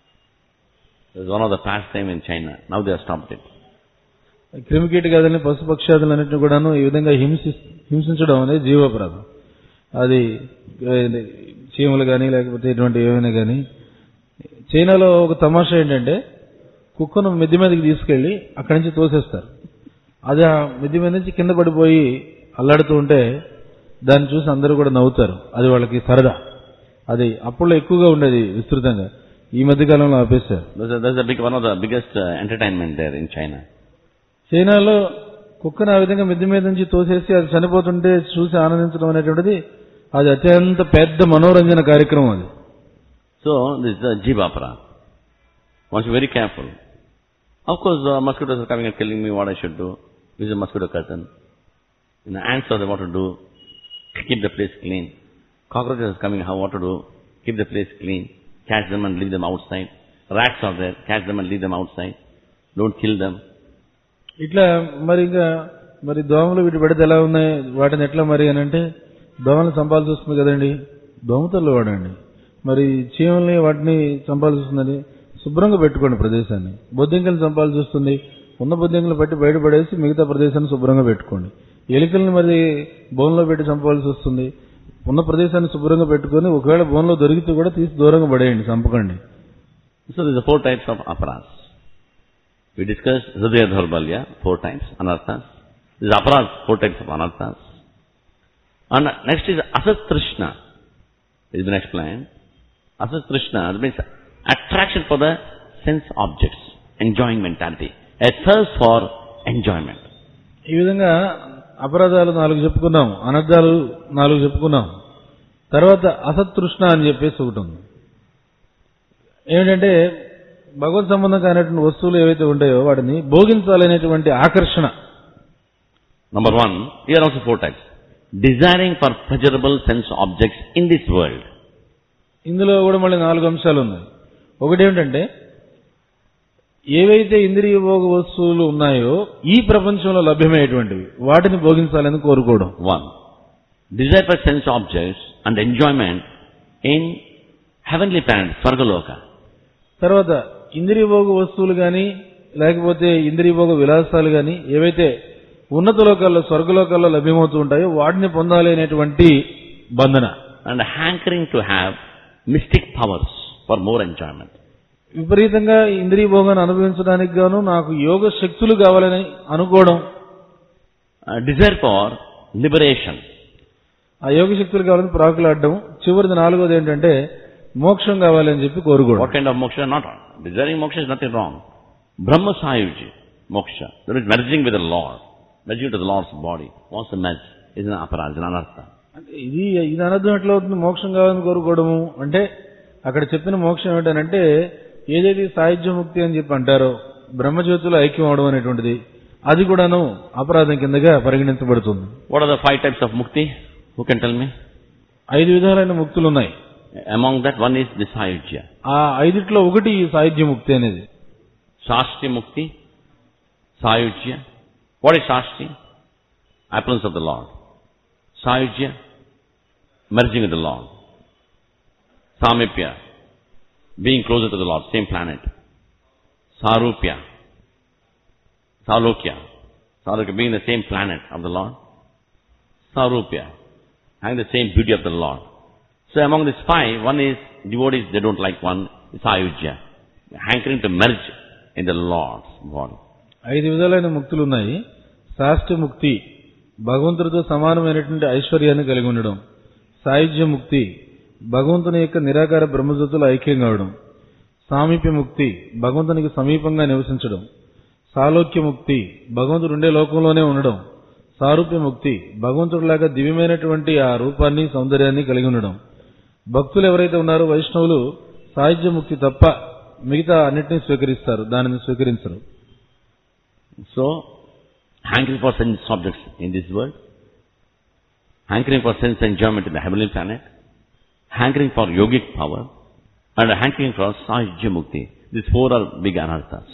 It's one of the pastime in China. Now they have stopped it. క్రిమి కీటకాలని పశుపక్షాదులన్నింటినీ కూడాను ఈ విధంగా హింసి హింసించడం అనేది జీవాపరాధం అది ఏ, చీమలు కానీ లేకపోతే ఇటువంటి ఏమైనా కానీ చైనాలో ఒక తమాషా ఏంటంటే కుక్కను మిద్ది మీదకి తీసుకెళ్లి అక్కడి నుంచి తోసేస్తారు అది ఆ మిద్ది మీద నుంచి కింద పడిపోయి అల్లాడుతూ ఉంటే దాన్ని చూసి అందరూ కూడా నవ్వుతారు అది వాళ్ళకి సరదా అది అప్పుడు ఎక్కువగా ఉండేది విస్తృతంగా ఈ మధ్య కాలంలో ఆపేశారు That's, a, that's a big, one of the biggest uh, entertainment there in China. చైనాలో కుక్కను ఆ విధంగా మిద్ది మీద నుంచి తోసేసి అది చనిపోతుంటే చూసి ఆనందించడం అనేటువంటిది అది అత్యంత పెద్ద మనోరంజన కార్యక్రమం అది So, this is the Jivapara. One should be very careful. Of course, uh, mosquitoes are coming and killing me, what I should do. This is a mosquito curtain. You know, ants are there, what to do. Keep the place clean. Cockroaches are coming, how what to do. Keep the place clean. Catch them and leave them outside. Rats are there, catch them and leave them outside. Don't kill them. ఇట్లా మరి ఇంకా మరి దోమలు వీటి పెడితే ఎలా ఉన్నాయి వాటిని ఎట్లా మరి అని అంటే దోమలు చంపాల్సి వస్తుంది కదండి దోమతలు వాడండి మరి చీమల్ని వాటిని చంపాల్సి వస్తుందని శుభ్రంగా పెట్టుకోండి ప్రదేశాన్ని బొద్దింకల్ని చంపాల్సి వస్తుంది ఉన్న బొద్దింకలు పట్టి బయటపడేసి మిగతా ప్రదేశాన్ని శుభ్రంగా పెట్టుకోండి ఎలుకల్ని మరి బోన్లో పెట్టి చంపాల్సి వస్తుంది ఉన్న ప్రదేశాన్ని శుభ్రంగా పెట్టుకొని ఒకవేళ బోన్లో దొరికితే కూడా తీసి దూరంగా పడేయండి చంపకండి So there are four types of aparas. We discussed Hridaya Dharbalya, four times, anarthas. This is aparas, four types of anarthas. And next is asat trishna. It has been explained. Asat trishna that means attraction for the sense objects, enjoying mentality. A thirst for enjoyment. ఈ విధంగా అపరాధాలు నాలుగు చెప్పుకున్నాం అనర్థాలు నాలుగు చెప్పుకున్నాం తర్వాత అసతృష్ణ అని చెప్పేసి ఒకటి ఉంది ఏమిటంటే భగవత్ సంబంధం కానటువంటి వస్తువులు ఏవైతే ఉంటాయో వాటిని భోగించాలనేటువంటి ఆకర్షణ Number one, here also four types. Desiring for pleasurable sense objects in this world. ఇందులో కూడా మళ్ళీ నాలుగు అంశాలు ఉన్నాయి ఒకటి ఏమిటంటే ఏవైతే ఇంద్రియ భోగ వస్తువులు ఉన్నాయో ఈ ప్రపంచంలో లభ్యమయ్యేటువంటివి వాటిని భోగించాలని కోరుకోవడం One, desire for sense objects and enjoyment in heavenly planet, Svargaloka. తర్వాత ఇంద్రియ భోగ వస్తువులు కానీ లేకపోతే ఇంద్రియ భోగ విలాసాలు కానీ ఏవైతే ఉన్నత లోకాల్లో స్వర్గలోకాల్లో లభ్యమవుతూ ఉంటాయో వాటిని పొందాలి అనేటువంటి బంధన And hankering to have mystic powers for more enjoyment. విపరీతంగా ఇంద్రియ భోగాన్ని అనుభవించడానికి గాను నాకు యోగ శక్తులు కావాలని అనుకోవడం uh, desire for liberation. ఆ యోగ శక్తులు కావాలని ప్రాకులాడడం చివరిది నాలుగోది ఏంటంటే మోక్షం కావాలి అని చెప్పి కోరుకోవడం What kind of moksha? Not wrong. Desiring moksha is nothing wrong. Brahma Sayuji, moksha. That is merging with the Lord. Merging to the Lord's body. Wants to merge. Is an aparaj, is an anartha. అంటే ఇది ఇది అనర్థం ఎట్లా అవుతుంది మోక్షం కావాలని కోరుకోవడము అంటే అక్కడ చెప్పిన మోక్షం ఏమిటనంటే ఏదైతే సాహిత్య ముక్తి అని చెప్పి అంటారో బ్రహ్మజ్యోతిలో ఐక్యం అవడం అనేటువంటిది అది కూడాను అపరాధం కిందగా పరిగణించబడుతుంది What are the five types of mukti? Who can tell me? ఐదు విధాలైన ముక్తులు ఉన్నాయి Among that one is the Sayujya. ఆ ఐదిట్లో ఒకటి ఈ సాహిత్య ముక్తి అనేది Shasti mukti, Sayujya. What is Shasti? Appearance of the Lord. Sayujya, merging with the Lord. Samipya, being closer to the Lord, same planet. Sarupya, Salokya, Salokya being the same planet of the Lord. Sarupya, having the same beauty of the Lord. So among these five, one is devotees, they don't like one, is Ayujya. Hankering to merge in the Lord's body. ఐదు విధాలైన ముక్తులు ఉన్నాయి శాస్త్ర ముక్తి భగవంతుడితో సమానమైనటువంటి ఐశ్వర్యాన్ని కలిగి ఉండడం సాయుధ్య ముక్తి భగవంతుని యొక్క నిరాకార బ్రహ్మజ్యోతులు ఐక్యం కావడం సామీప్య ముక్తి భగవంతునికి సమీపంగా నివసించడం సాలోక్య ముక్తి భగవంతుడు ఉండే లోకంలోనే ఉండడం సారూప్య ముక్తి భగవంతుడిలాగా దివ్యమైనటువంటి ఆ రూపాన్ని సౌందర్యాన్ని కలిగి ఉండడం భక్తులు ఎవరైతే ఉన్నారో వైష్ణవులు సాహిత్య ముక్తి తప్ప మిగతా అన్నిటినీ స్వీకరిస్తారు దానిని స్వీకరించరు So, hankering for sense objects in this world, hankering for sense enjoyment in the heavenly planet, hankering for yogic power, and hankering for Sahajya Mukti. These four are big anarthas.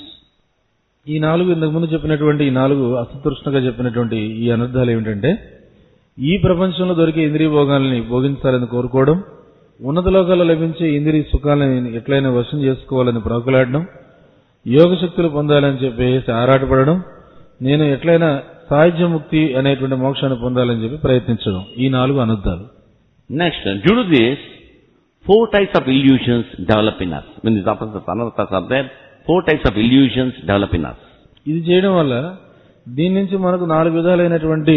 ఈ నాలుగు ఇంతకు ముందు చెప్పినటువంటి ఈ నాలుగు అసతృష్ణగా చెప్పినటువంటి ఈ అనర్థాలు ఏమిటంటే ఈ ప్రపంచంలో దొరికే ఇంద్రియ భోగాల్ని భోగించాలని కోరుకోవడం ఉన్నత లోకాల్లో లభించే ఇంద్రియ సుఖాలను ఎట్లయినా వశం చేసుకోవాలని ప్రాకులాడడం యోగ శక్తులు పొందాలని చెప్పేసి ఆరాటపడడం నేను ఎట్లయినా సాహిత్య ముక్తి అనేటువంటి మోక్షాన్ని పొందాలని చెప్పి ప్రయత్నించడం ఈ నాలుగు అనర్థాలు Next, due to this, four types of illusions develop in us. When these opposites of anarthas are there, four types of illusions develop in us. ఇది చేయడం వల్ల దీని నుంచి మనకు నాలుగు విధాలైనటువంటి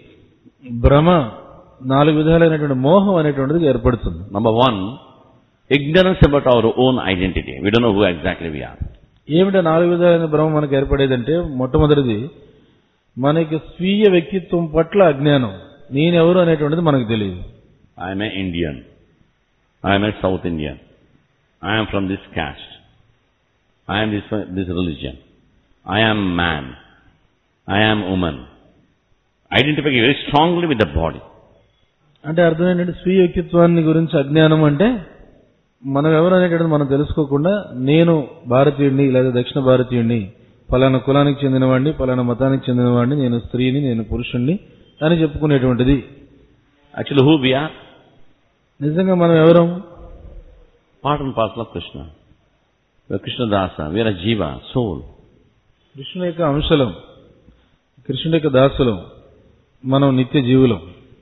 భ్రమ నాలుగు విధాలైనటువంటి మోహం అనేటువంటిది ఏర్పడుతుంది Number one, ignorance about our own identity. We don't know who exactly we are. ఏమిటా నాలుగు విధాలైన భ్రమ మనకు ఏర్పడేదంటే మొట్టమొదటిది మనకి స్వీయ వ్యక్తిత్వం పట్ల అజ్ఞానం నేనెవరు అనేటువంటిది మనకు తెలియదు I am an Indian. I am a South Indian. I am from this caste. I am this, this religion. I am man. I am woman. Identify very strongly with the body. అంటే అర్థం ఏంటంటే స్వీయ వ్యక్తిత్వాన్ని గురించి అజ్ఞానం అంటే మనం ఎవరు అనేటువంటిది మనం తెలుసుకోకుండా నేను భారతీయుడిని లేదా దక్షిణ భారతీయుడిని పలానా కులానికి చెందినవాడిని పలానా మతానికి చెందినవాడిని నేను స్త్రీని నేను పురుషుణ్ణి అని చెప్పుకునేటువంటిది Actually, who we are? నిజంగా మనం ఎవరం Part and parcel of Krishna. We are Krishna Dasa. We are a Jiva, soul. కృష్ణుని యొక్క అంశలం కృష్ణుడి యొక్క దాసులం మనం నిత్య జీవులం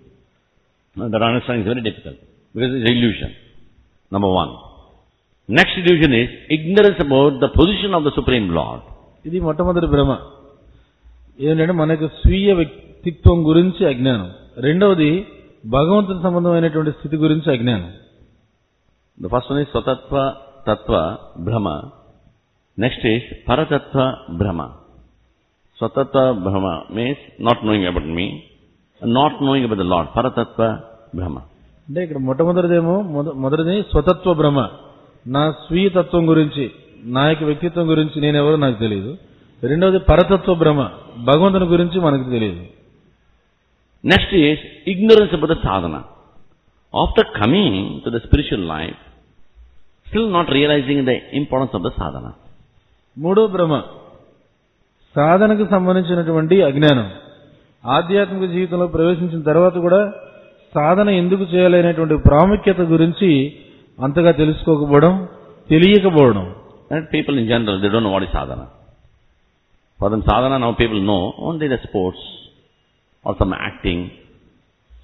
Now, That understanding is very difficult because it's illusion. Number one. Next illusion is ignorance about the position of the Supreme Lord. ఇది మొట్టమొదటి భ్రమ ఏంటంటే మన యొక్క స్వీయ వ్యక్తిత్వం గురించి అజ్ఞానం రెండవది భగవంతుని సంబంధమైనటువంటి స్థితి గురించి అజ్ఞానం The first one is Swatatva Tattva Brahma. Next is Paratattva Brahma. Swatatva Brahma means not knowing about me, and not knowing about the Lord. Paratattva Brahma. అంటే ఇక్కడ మొట్టమొదటిదేమో మొద- మొదటిది స్వతత్వ భ్రమ నా స్వీయ తత్వం గురించి నా యొక్క వ్యక్తిత్వం గురించి నేనెవరో నాకు తెలియదు రెండవది పరతత్వ భ్రమ భగవంతుని గురించి మనకు తెలియదు Next is ignorance about the sadhana. After coming to the spiritual life, still not realizing the importance of the sadhana. మూడో భ్రమ సాధనకు సంబంధించినటువంటి అజ్ఞానం ఆధ్యాత్మిక జీవితంలో ప్రవేశించిన తర్వాత కూడా సాధన ఎందుకు చేయాలనేటువంటి ప్రాముఖ్యత గురించి అంతగా తెలుసుకోకపోవడం తెలియకపోవడం And people in general, they don't know what is sadhana. For them, sadhana now people know only the sports or some acting.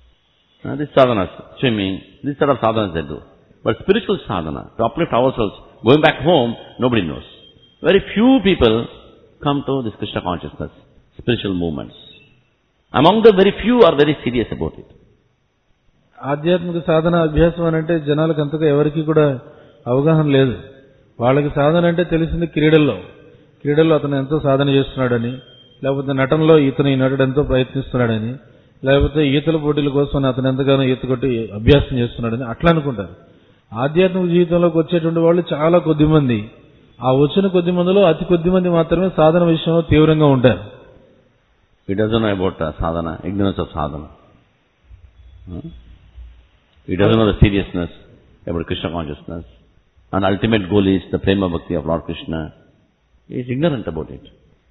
Uh, this sadhanas, swimming, this sort of sadhanas they do. But spiritual sadhana, to uplift ourselves going back home, nobody knows. Very few people come to this Krishna consciousness, spiritual movements. Among the very few are very serious about it. ఆధ్యాత్మిక సాధన అభ్యాసం అని అంటే జనాలకు అంతగా ఎవరికి కూడా అవగాహన లేదు వాళ్ళకి సాధన అంటే తెలిసింది క్రీడల్లో క్రీడల్లో అతను ఎంతో సాధన చేస్తున్నాడని లేకపోతే నటనలో ఇతను ఈ నటుడు ఎంతో ప్రయత్నిస్తున్నాడని లేకపోతే ఈతల పోటీల కోసం అతను ఎంతగానో ఈత కొట్టి అభ్యాసం చేస్తున్నాడని అట్లా అనుకుంటారు ఆధ్యాత్మిక జీవితంలోకి వచ్చేటువంటి వాళ్ళు చాలా కొద్ది మంది ఆ వచ్చిన కొద్ది మందిలో అతి కొద్ది మంది మాత్రమే సాధన విషయంలో తీవ్రంగా ఉంటారు He doesn't know about uh, sadhana, ignorance of sadhana. Hmm? He doesn't know the seriousness about Krishna consciousness. And ultimate goal is the prema bhakti of Lord Krishna. He is ignorant about it.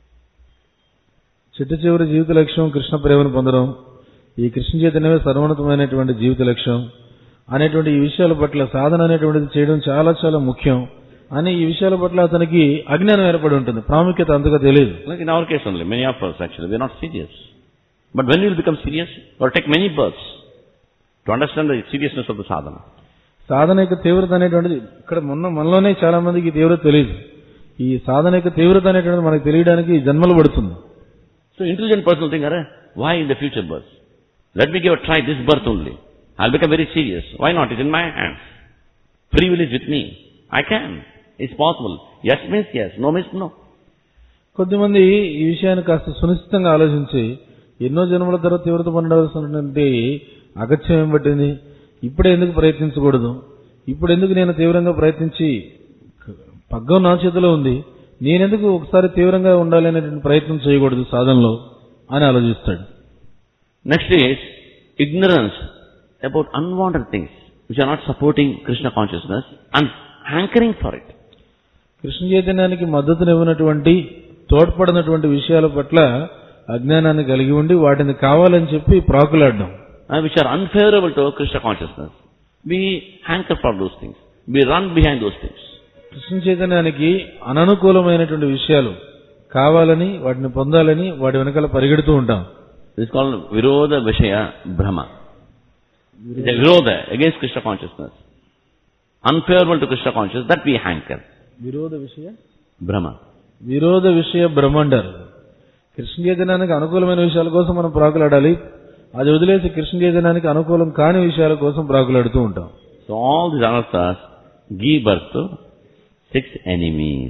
చిట్ట చివరి జీవిత లక్ష్యం కృష్ణ ప్రేమను పొందడం ఈ కృష్ణ చైతన్యమే సర్వోన్నతమైనటువంటి జీవిత లక్ష్యం అనేటువంటి ఈ విషయాల పట్ల సాధన అనేటువంటిది చేయడం చాలా చాలా ముఖ్యం అని ఈ విషయాల పట్ల అతనికి అజ్ఞానం ఏర్పడి ఉంటుంది ప్రాముఖ్యత అంతగా తెలియదు Like in our case only, many of us actually, we are not serious. But when you will become serious, or take many births to understand the seriousness of the sadhana. సాధన యొక్క తీవ్రత అనేటువంటిది ఇక్కడ మొన్న మనలోనే చాలా మందికి ఈ తీవ్రత తెలియదు ఈ సాధన యొక్క తీవ్రత అనేటువంటిది మనకు తెలియడానికి జన్మలు పడుతుంది So intelligent person will think, "Arre, why in the future birth? Let me give a try this birth only. I'll become very serious. Why not? It's in my hands. Free will is with me. I can. It's possible. Yes means yes, no means no. కొద్దిమంది ఈ విషయాన్ని కాస్త సునిశ్చితంగా ఆలోచించి ఎన్నో జన్మల తర్వాత తీవ్రత పొందవలసినటువంటి అగత్యం ఏం పట్టింది ఇప్పుడే ఎందుకు ప్రయత్నించకూడదు ఇప్పుడు ఎందుకు నేను తీవ్రంగా ప్రయత్నించి పగ్గం నా చేతిలో ఉంది నేనెందుకు ఒకసారి తీవ్రంగా ఉండాలి అనేటువంటి ప్రయత్నం చేయకూడదు సాధనలో అని ఆలోచిస్తాడు Next is ignorance about unwanted things which are not supporting Krishna consciousness and hankering for it. Krishna చైతన్యానికి మద్దతునివ్వనటువంటి తోడ్పడినటువంటి విషయాల పట్ల అజ్ఞానాన్ని కలిగి ఉండి వాటిని కావాలని చెప్పి ప్రాకులాడడం and which are unfavorable to Krishna consciousness. We hanker for those things. We run behind those things. Krishna చైతన్యానికి అననుకూలమైనటువంటి విషయాలు కావాలని వాటిని పొందాలని వాటి వెనకాల పరిగెడుతూ ఉంటాం This is called Viroda Vishaya Brahma. It's a Viroda against Krishna consciousness. Unfavorable to Krishna consciousness, that we hanker. విరోధ విషయ Brahma. విరోధ విషయ బ్రహ్మ అంటారు కృష్ణ చైతన్యానికి అనుకూలమైన విషయాల కోసం మనం ప్రాకులాడాలి అది వదిలేసి కృష్ణ చైతన్యానికి అనుకూలం కాని విషయాల కోసం ప్రాకులాడుతూ ఉంటాం So all these anarthas give birth to six enemies.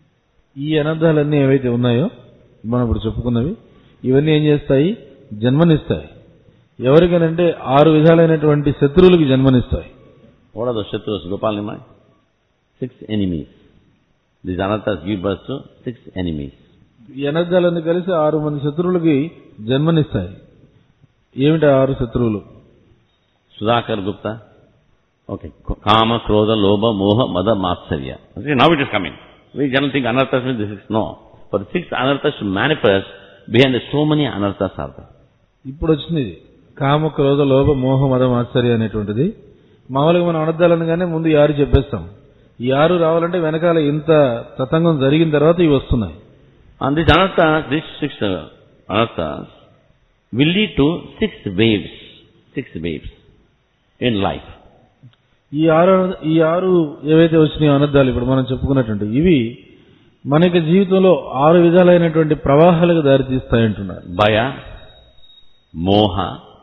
ఈ అనర్థాలన్నీ ఏవైతే ఉన్నాయో మనం ఇప్పుడు చెప్పుకున్నవి ఇవన్నీ ఏం చేస్తాయి జన్మనిస్తాయి ఎవరికనంటే ఆరు విధాలైనటువంటి శత్రువులకి జన్మనిస్తాయి What are the Shatrus, Gopal Nimai? Six enemies. These anarthas give birth to six enemies. ఈ అనర్థాలన్నీ కలిసి ఆరు మంది శత్రువులకి జన్మనిస్తాయి ఏమిటి ఆ ఆరు శత్రువులు Sudhakar Gupta. Okay. Kama, Krodha, Lobha, Moha, Mada, Matsarya. Okay, now it is coming. We generally think anarthas means this is no. For the six anarthas to manifest, behind the so many anarthas are there. ఇప్పుడు వచ్చింది ఇది కామ క్రోధ లోభ మోహ మదం ఆశ్చర్య అనేటువంటిది మామూలుగా మనం అనర్థాలనగానే ముందు ఈ ఆరు చెప్పేస్తాం ఈ ఆరు రావాలంటే వెనకాల ఇంత తతంగం జరిగిన తర్వాత ఇవి వస్తున్నాయి And these anarthas, these six uh, anarthas, will lead to six waves. Six waves in life. ఈ ఆరు ఈ ఆరు ఏవైతే వచ్చినాయో అనర్థాలు ఇప్పుడు మనం చెప్పుకున్నటువంటి ఇవి మన యొక్క జీవితంలో ఆరు విధాలైనటువంటి ప్రవాహాలకు దారితీస్తాయంటున్నారు Bhaya, Moha,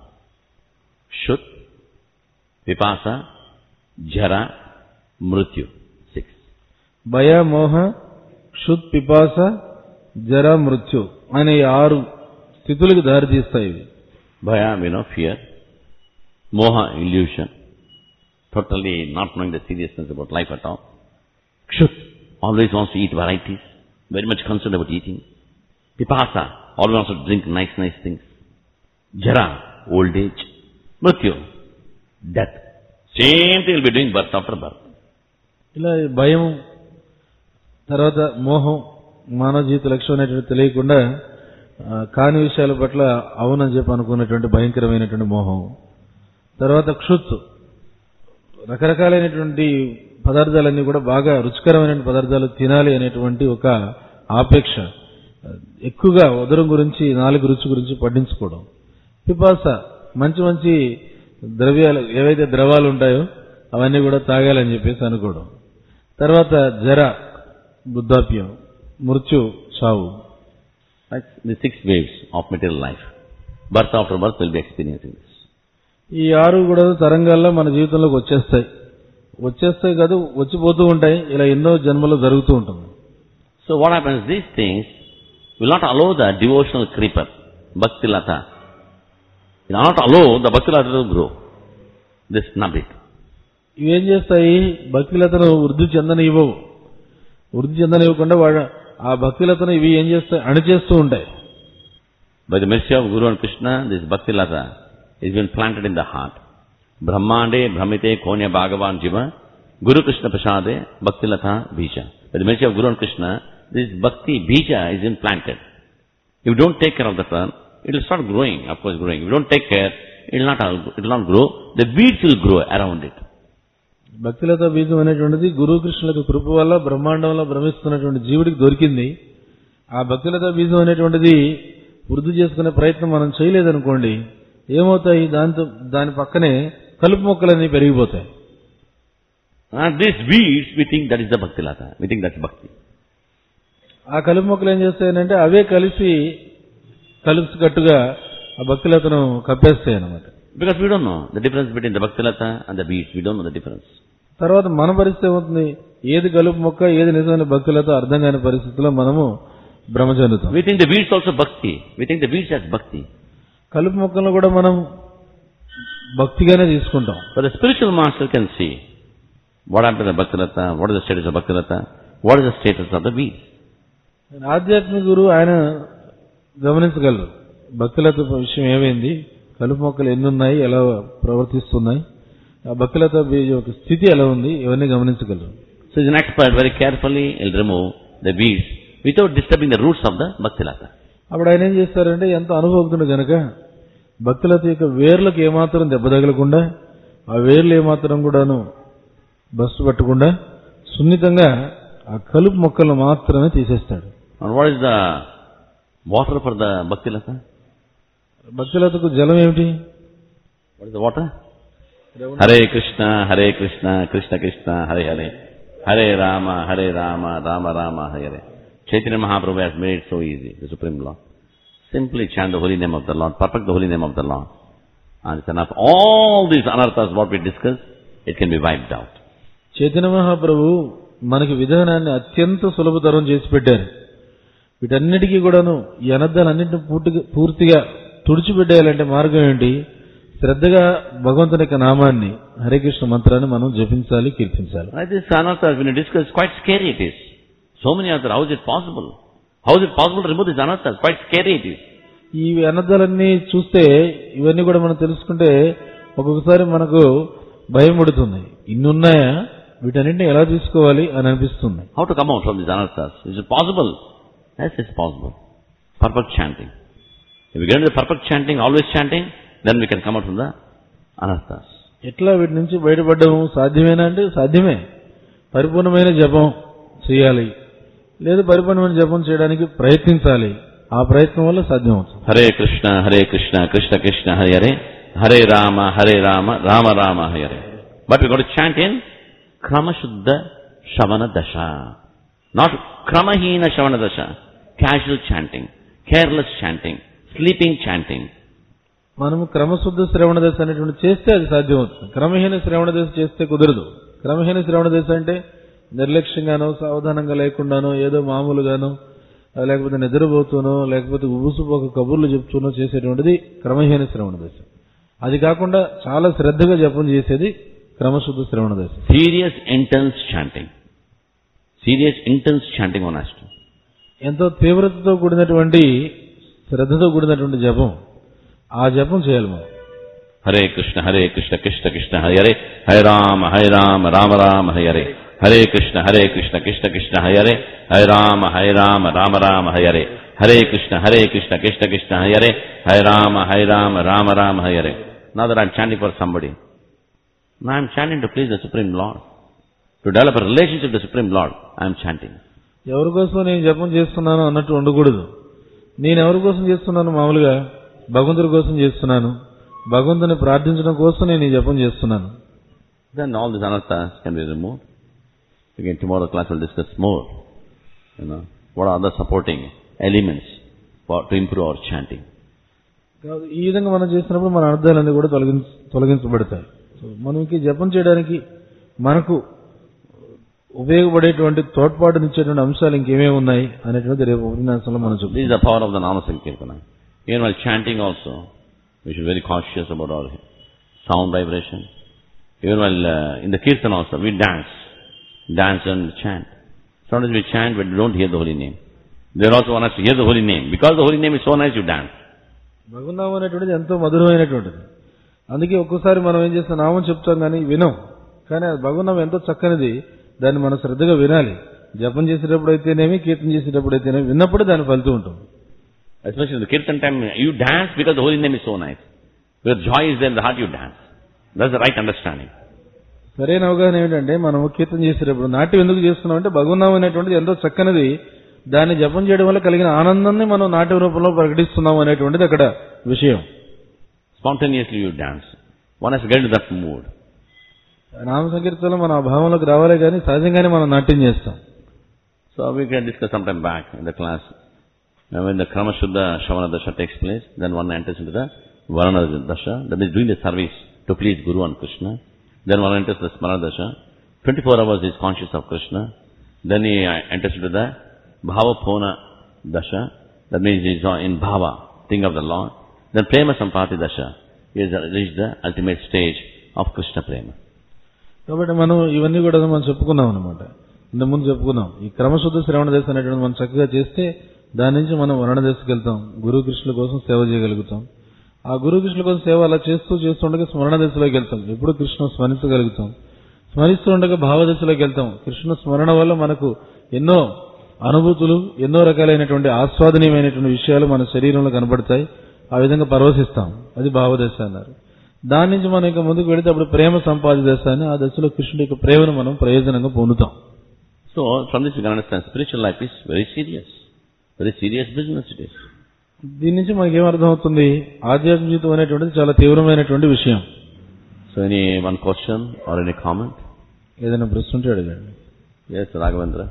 Shut, Vipasa, Jara, Mrityu. Six. భయ మోహ క్షుత్ పిపాస జర మృత్యు అనే ఈ ఆరు స్థితులకు దారితీస్తాయి ఇవి Bhaya, we know, fear. Moha, illusion. Totally not knowing the seriousness about life at all. Kshut, always wants to eat varieties. Very much concerned about eating. Pipasa, always wants to drink nice, nice things. Jara, old age. Mrityu, death. Same thing will be doing birth after birth. ఇలా ఈ భయం తర్వాత మోహం మానవ జీవిత లక్ష్యం అనేటువంటి తెలియకుండా ఆ, కాని విషయాల పట్ల అవునని చెప్పి అనుకున్నటువంటి భయంకరమైనటువంటి మోహం తర్వాత క్షుత్తు రకరకాలైనటువంటి పదార్థాలన్నీ కూడా బాగా రుచికరమైన పదార్థాలు తినాలి అనేటువంటి ఒక ఆపేక్ష ఎక్కువగా ఉదరం గురించి నాలుగు రుచి గురించి పట్టించుకోవడం పిపాస మంచి మంచి ద్రవ్యాలు ఏవైతే ద్రవాలు ఉంటాయో అవన్నీ కూడా తాగాలని చెప్పేసి అనుకోవడం తర్వాత జర వృద్ధాప్యం మృత్యు చావు Right? The six waves of material life. Birth after birth will be experiencing this. ఈ ఆరు కూడా తరంగాల్లో మన జీవితంలోకి వచ్చేస్తాయి వచ్చేస్తాయి కాదు వచ్చిపోతూ ఉంటాయి ఇలా ఎన్నో జన్మలు జరుగుతూ ఉంటుంది So what happens? These things will not allow the devotional creeper, bhakti lata. It will not allow the bhakti lata to grow. They snub it. ఇవేం చేస్తాయి భక్తిలతను వృద్ధి చెందనివ్వవు వృద్ధి చెందనివ్వకుండా వాడు ఆ భక్తిలతను ఇవి ఏం చేస్తాయి అణిచేస్తూ ఉంటాయి By the mercy of Guru and Krishna, this bhakti lata is been planted in the heart. Brahmande Brahmite Konya Bhagavan Jiva Guru Krishna Prasade Bhakti lata Bija. By the mercy of Guru and Krishna, this bhakti bija is been planted. If you don't take care of the plant, it will start growing, of course growing. If you don't take care, it will not, it will not grow. The weeds will grow around it. భక్తిలత బీజం అనేటువంటిది గురుకృష్ణులకు కృప వల్ల బ్రహ్మాండంలో భ్రమిస్తున్నటువంటి జీవుడికి దొరికింది ఆ భక్తిలత బీజం అనేటువంటిది వృద్ధి చేసుకునే ప్రయత్నం మనం చేయలేదనుకోండి ఏమవుతాయి దాంతో దాని పక్కనే కలుపు మొక్కలన్నీ పెరిగిపోతాయి And these weeds, we think that is the bhakti lata. We think that's bhakti. ఆ కలుపు మొక్కలు ఏం చేస్తాయనంటే అవే కలిసి కలిసి కట్టుగా ఆ భక్తిలతను కప్పేస్తాయి అన్నమాట Because we don't know the difference between the bhakti lata and the weeds. We don't know the difference. తర్వాత మన పరిస్థితి ఏమవుతుంది ఏది కలుపు మొక్క ఏది నిజమైన భక్తులతో అర్థం కాని పరిస్థితిలో మనము భ్రమ చెందుతాం We think the weeds also bhakti. We think the weeds as bhakti. కలుపు మొక్కలను కూడా మనం భక్తిగానే తీసుకుంటాం But the spiritual master can see what happened to the bhakti lata, what is the status of bhakti lata, what is the status of the weeds. ఆధ్యాత్మిక గురువు ఆయన గమనించగలరు భక్తులత విషయం ఏమైంది కలుపు మొక్కలు ఎన్ని ఉన్నాయి ఎలా ప్రవర్తిస్తున్నాయి ఆ భక్తులత బీజ యొక్క స్థితి ఎలా ఉంది ఇవన్నీ గమనించగలరు So he's an expert, very carefully he'll remove the weeds without disturbing the roots of the bhakti lata. అప్పుడు ఆయన ఏం చేస్తారంటే ఎంతో అనుభవజ్ఞుడు గనక భక్తులత యొక్క వేర్లకు ఏమాత్రం దెబ్బ తగలకుండా ఆ వేర్లు ఏమాత్రం కూడాను బస్సు పట్టకుండా సున్నితంగా ఆ కలుపు మొక్కలను మాత్రమే తీసేస్తాడు And what is the water for the bhakti lata? భక్తులతకు జలం ఏమిటి What is the water? Hare Krishna, Hare Krishna, Krishna Krishna, Hare Hare. Hare Rama, Hare Rama, Rama Rama, Hare Hare. Chaitanya Mahaprabhu has made it so easy, the Supreme Lord. Simply chant the holy name of the Lord, perfect the holy name of the Lord. And it's enough. All these anarthas, what we discussed, it can be wiped out. Chaitanya మహాప్రభు మనకి విధానాన్ని అత్యంత సులభతరం చేసి పెట్టారు వీటన్నిటికీ కూడాను ఈ అనర్థాలన్నింటిని పూర్తిగా పూర్తిగా తుడిచిపెట్టేయాలంటే మార్గం ఏంటి శ్రద్ధగా భగవంతుని యొక్క నామాన్ని హరికృష్ణ మంత్రాన్ని మనం జపించాలి కీర్తించాలి Right? This anarthas, when you discuss, quite scary it is. So many anarthas, how is it possible? How is it possible to remove these anarthas? Quite scary it is. ఈ అనర్థాలన్నీ చూస్తే ఇవన్నీ కూడా మనం తెలుసుకుంటే ఒక్కొక్కసారి మనకు భయం పడుతుంది ఇన్ని ఉన్నాయా వీటన్నింటిని ఎలా తీసుకోవాలి అని అనిపిస్తుంది How to come out from these anarthas? Is it possible? Yes, it's possible. Perfect chanting. If we get into the perfect chanting, always chanting, then we can come out from the anarthas. ఎట్లా వీటి నుంచి బయటపడడం సాధ్యమేనా అంటే సాధ్యమే పరిపూర్ణమైన జపం చేయాలి లేదా పరిపూర్ణమైన జపం చేయడానికి ప్రయత్నించాలి ఆ ప్రయత్నం వల్ల సాధ్యం అవుతుంది Hare Krishna, Hare Krishna, Krishna Krishna, Hare Hare, Hare Rama, Hare Rama, Rama Rama, Hare Hare. But we got to chant in Kramashuddha Shavana Dasha. Not Kramahina Shavana Dasha. Casual chanting, careless chanting, sleeping chanting. మనము క్రమశుద్ధ శ్రవణ దశ అనేటువంటి చేస్తే అది సాధ్యం అవుతుంది క్రమహీన శ్రవణ దశ చేస్తే కుదరదు క్రమహీన శ్రవణ దశ అంటే నిర్లక్ష్యంగానో సావధానంగా లేకుండానో ఏదో మామూలుగానో ఆ, లేకపోతే నిద్రపోతూనో లేకపోతే ఉబుసుపోక కబుర్లు చెప్తూనో చేసేటువంటిది క్రమహీన శ్రవణ దశ అది కాకుండా చాలా శ్రద్ధగా జపం చేసేది క్రమశుద్ధ శ్రవణ దశ Serious, intense chanting. Serious, intense chanting one has to. ఎంతో తీవ్రతతో కూడినటువంటి శ్రద్ధతో కూడినటువంటి జపం ఆ జపం చేయాలి మనం Hare Krishna, Hare Krishna, Krishna Krishna, Hare Hare, Hare Rama, Hare Rama, Rama Rama, Hare Hare, Hare Krishna, Hare Krishna, Krishna Krishna, Hare Hare, Hare Rama, Hare Rama, Rama Rama, Hare Hare, Hare Krishna, Hare Krishna, Krishna Krishna, Hare Hare, Hare Rama, Hare Rama, Rama Rama, Hare Hare. Now that I'm chanting for somebody, now I'm chanting to please the Supreme Lord. To develop a relationship with the Supreme Lord, I'm chanting. ఎవరి కోసం నేను జపం చేస్తున్నాను అన్నట్టు ఉండకూడదు నేను ఎవరి కోసం చేస్తున్నాను మామూలుగా భగవంతుడి కోసం చేస్తున్నాను భగవంతుని ప్రార్థించడం కోసం నేను ఈ జపం చేస్తున్నాను Then all these anarthas can be removed. Again, tomorrow class will discuss more. You know, what are the supporting elements for, to improve our chanting. కాదు, ఈ విధంగా మనం చేసినప్పుడు మన అర్థాలన్నీ కూడా తొలగించ తొలగించబడతాయి సో మనం ఇంక జపం చేయడానికి మనకు ఉపయోగపడేటువంటి తోడ్పాటునిచ్చేటువంటి అంశాలు ఇంకేమేమి ఉన్నాయి అనేటువంటిది రేపు ఉపన్యాసంలో మనం చూద్దాం This is the power of the Nama Sankirtana. Even while chanting also, we should be very cautious about our sound vibration. Even while uh, in the Kirtan also, we dance. Dance and chant. Sometimes we chant but we don't hear the holy name. They also want us to hear the holy name. Because the holy name is so nice, you dance. భగవన్నామం అనేటువంటిది ఎంతో మధురమైనటువంటిది అందుకే ఒక్కోసారి మనం ఏం చేస్తాం నామం చెప్తాం కానీ వినం కానీ అది భగవన్నామం ఎంతో చక్కనిది దాన్ని మనం శ్రద్ధగా వినాలి జపం చేసేటప్పుడు అయితేనేమి కీర్తన చేసేటప్పుడు అయితేనేమి విన్నప్పుడు దాని ఫలితం ఉంటుంది Especially in the Kirtan time, you dance because the holy name is so nice. Because joy is there in the heart, you dance. That's the right understanding. సరైన అవగాహన ఏమిటంటే మనం కీర్తన చేసేటప్పుడు నాట్యం ఎందుకు చేస్తున్నాం అంటే భగవన్నామం అనేటువంటిది ఎంతో చక్కనిది దాన్ని జపం చేయడం వల్ల కలిగిన ఆనందాన్ని మనం నాట్య రూపంలో ప్రకటిస్తున్నాం అనేటువంటిది అక్కడ విషయం Spontaneously you dance. One has to get into that mood. నామ సంకీర్తనలో మనం ఆ భావంలోకి రావాలి కానీ సహజంగానే మనం నాట్యం చేస్తాం So we can discuss sometime back in the class. Now when the Krama Shuddha Shavana Dasha takes place, then one enters into the Varana Dasha, that is doing the service to please Guru and Krishna. Then one enters the Smarana Dasha. 24 hours he is conscious of Krishna. Then he uh, enters into the Bhava Pona Dasha. That means he is in Bhava, think of the Lord. Then Prema Sampati Dasha. He has reached the ultimate stage of Krishna Prema. కాబట్టి మనం ఇవన్నీ కూడా మనం చెప్పుకున్నాం అనమాట ఇంతకుముందు చెప్పుకున్నాం ఈ క్రమశుద్ధ శ్రవణ దశ అనేటువంటి మనం చక్కగా చేస్తే దాని నుంచి మనం వర్ణ దశకి వెళ్తాం గురు కృష్ణుల కోసం సేవ చేయగలుగుతాం ఆ గురు కృష్ణుల కోసం సేవ అలా చేస్తూ చేస్తుండగా స్మరణ దశలోకి వెళ్తాం ఎప్పుడు కృష్ణ స్మరించగలుగుతాం స్మరిస్తూ ఉండగా భావ దశలోకి వెళ్తాం కృష్ణ స్మరణ వల్ల మనకు ఎన్నో అనుభూతులు ఎన్నో రకాలైనటువంటి ఆస్వాదనీయమైనటువంటి విషయాలు మన శరీరంలో కనబడతాయి ఆ విధంగా పరవశిస్తాం అది భావదశ అన్నారు దాని నుంచి మనం ఇంకా ముందుకు వెళితే అప్పుడు ప్రేమ సంపాది దశ అని ఆ దశలో కృష్ణుడి యొక్క ప్రేమను మనం ప్రయోజనంగా పొందుతాం So from this we can understand spiritual life is very serious. Very serious business it is. దీని నుంచి మనకి ఏమర్థం అవుతుంది ఆధ్యాత్మిక జీవితం అనేటువంటిది చాలా తీవ్రమైనటువంటి విషయం So any one question or any comment? ఏదైనా ప్రశ్న ఉంటే అడగండి Yes, Raghavendra.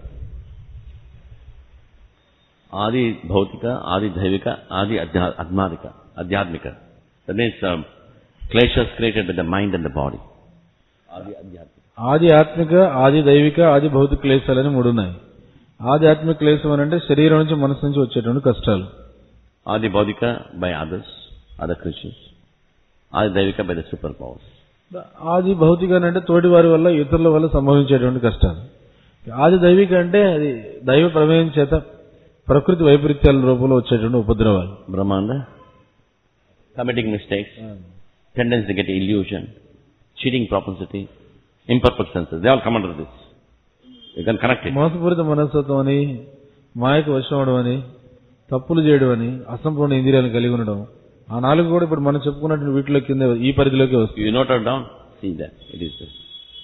Adi Bhautika, Adi Dhaivika, Adi Adhya- Admadika, Adhyatmika. That means um, kleshas created by the mind and the body. Adi Adhyatmika. ఆది ఆత్మిక ఆది దైవిక ఆది భౌతిక క్లేశాలని మూడు ఉన్నాయి ఆది ఆత్మిక క్లేశం అని అంటే శరీరం నుంచి మనసు నుంచి వచ్చేటువంటి కష్టాలు Adi Bhaudika by others, other creatures. Adi Dhaivika by the superpowers. ఆది భౌతిక అని అంటే తోటి వారి వల్ల ఇతరుల వల్ల సంభవించేటువంటి కష్టాలు ఆది దైవిక అంటే అది దైవ ప్రమేయం చేత ప్రకృతి వైపరీత్యాల రూపంలో వచ్చేటువంటి ఉపద్రవాలు Brahmanda, committing mistakes, tendency to get illusion, cheating propensity, imperfect senses, they all come under this. You can connect it. మోసపూరిత మనస్తత్వం అని మాయకు వశం అవడం అని తప్పులు చేయడం అని అసంపూర్ణ ఇంద్రియాలను కలిగి ఉండడం ఆ నాలుగు కూడా ఇప్పుడు మనం చెప్పుకున్నటువంటి వీటిలో కింద ఈ పరిధిలోకి వస్తుంది You note it down, see that, it is this.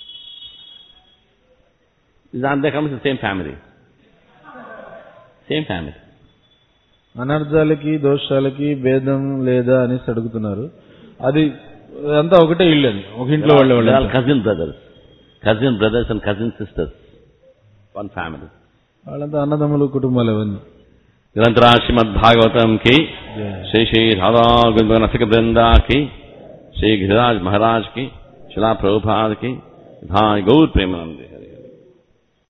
These are, they come from the same family. Same family. అనర్థాలకి దోషాలకి భేదం లేదా అనేసి అడుగుతున్నారు అది అంతా ఒకటే ఇల్లు అది ఒక ఇంట్లో వాళ్ళే They are all వాళ్ళు cousin brothers. Cousin brothers and cousin sisters. One family. వాళ్ళంతా అన్నదమ్ములు కుటుంబాలు అవన్నీ ग्रंथरा श्रीमद भागवतम की श्री श्री राधा गोविंद नसिक वृंदा की श्री गिरिराज महाराज की शिला प्रभुपाद की धाय गौर प्रेमानंद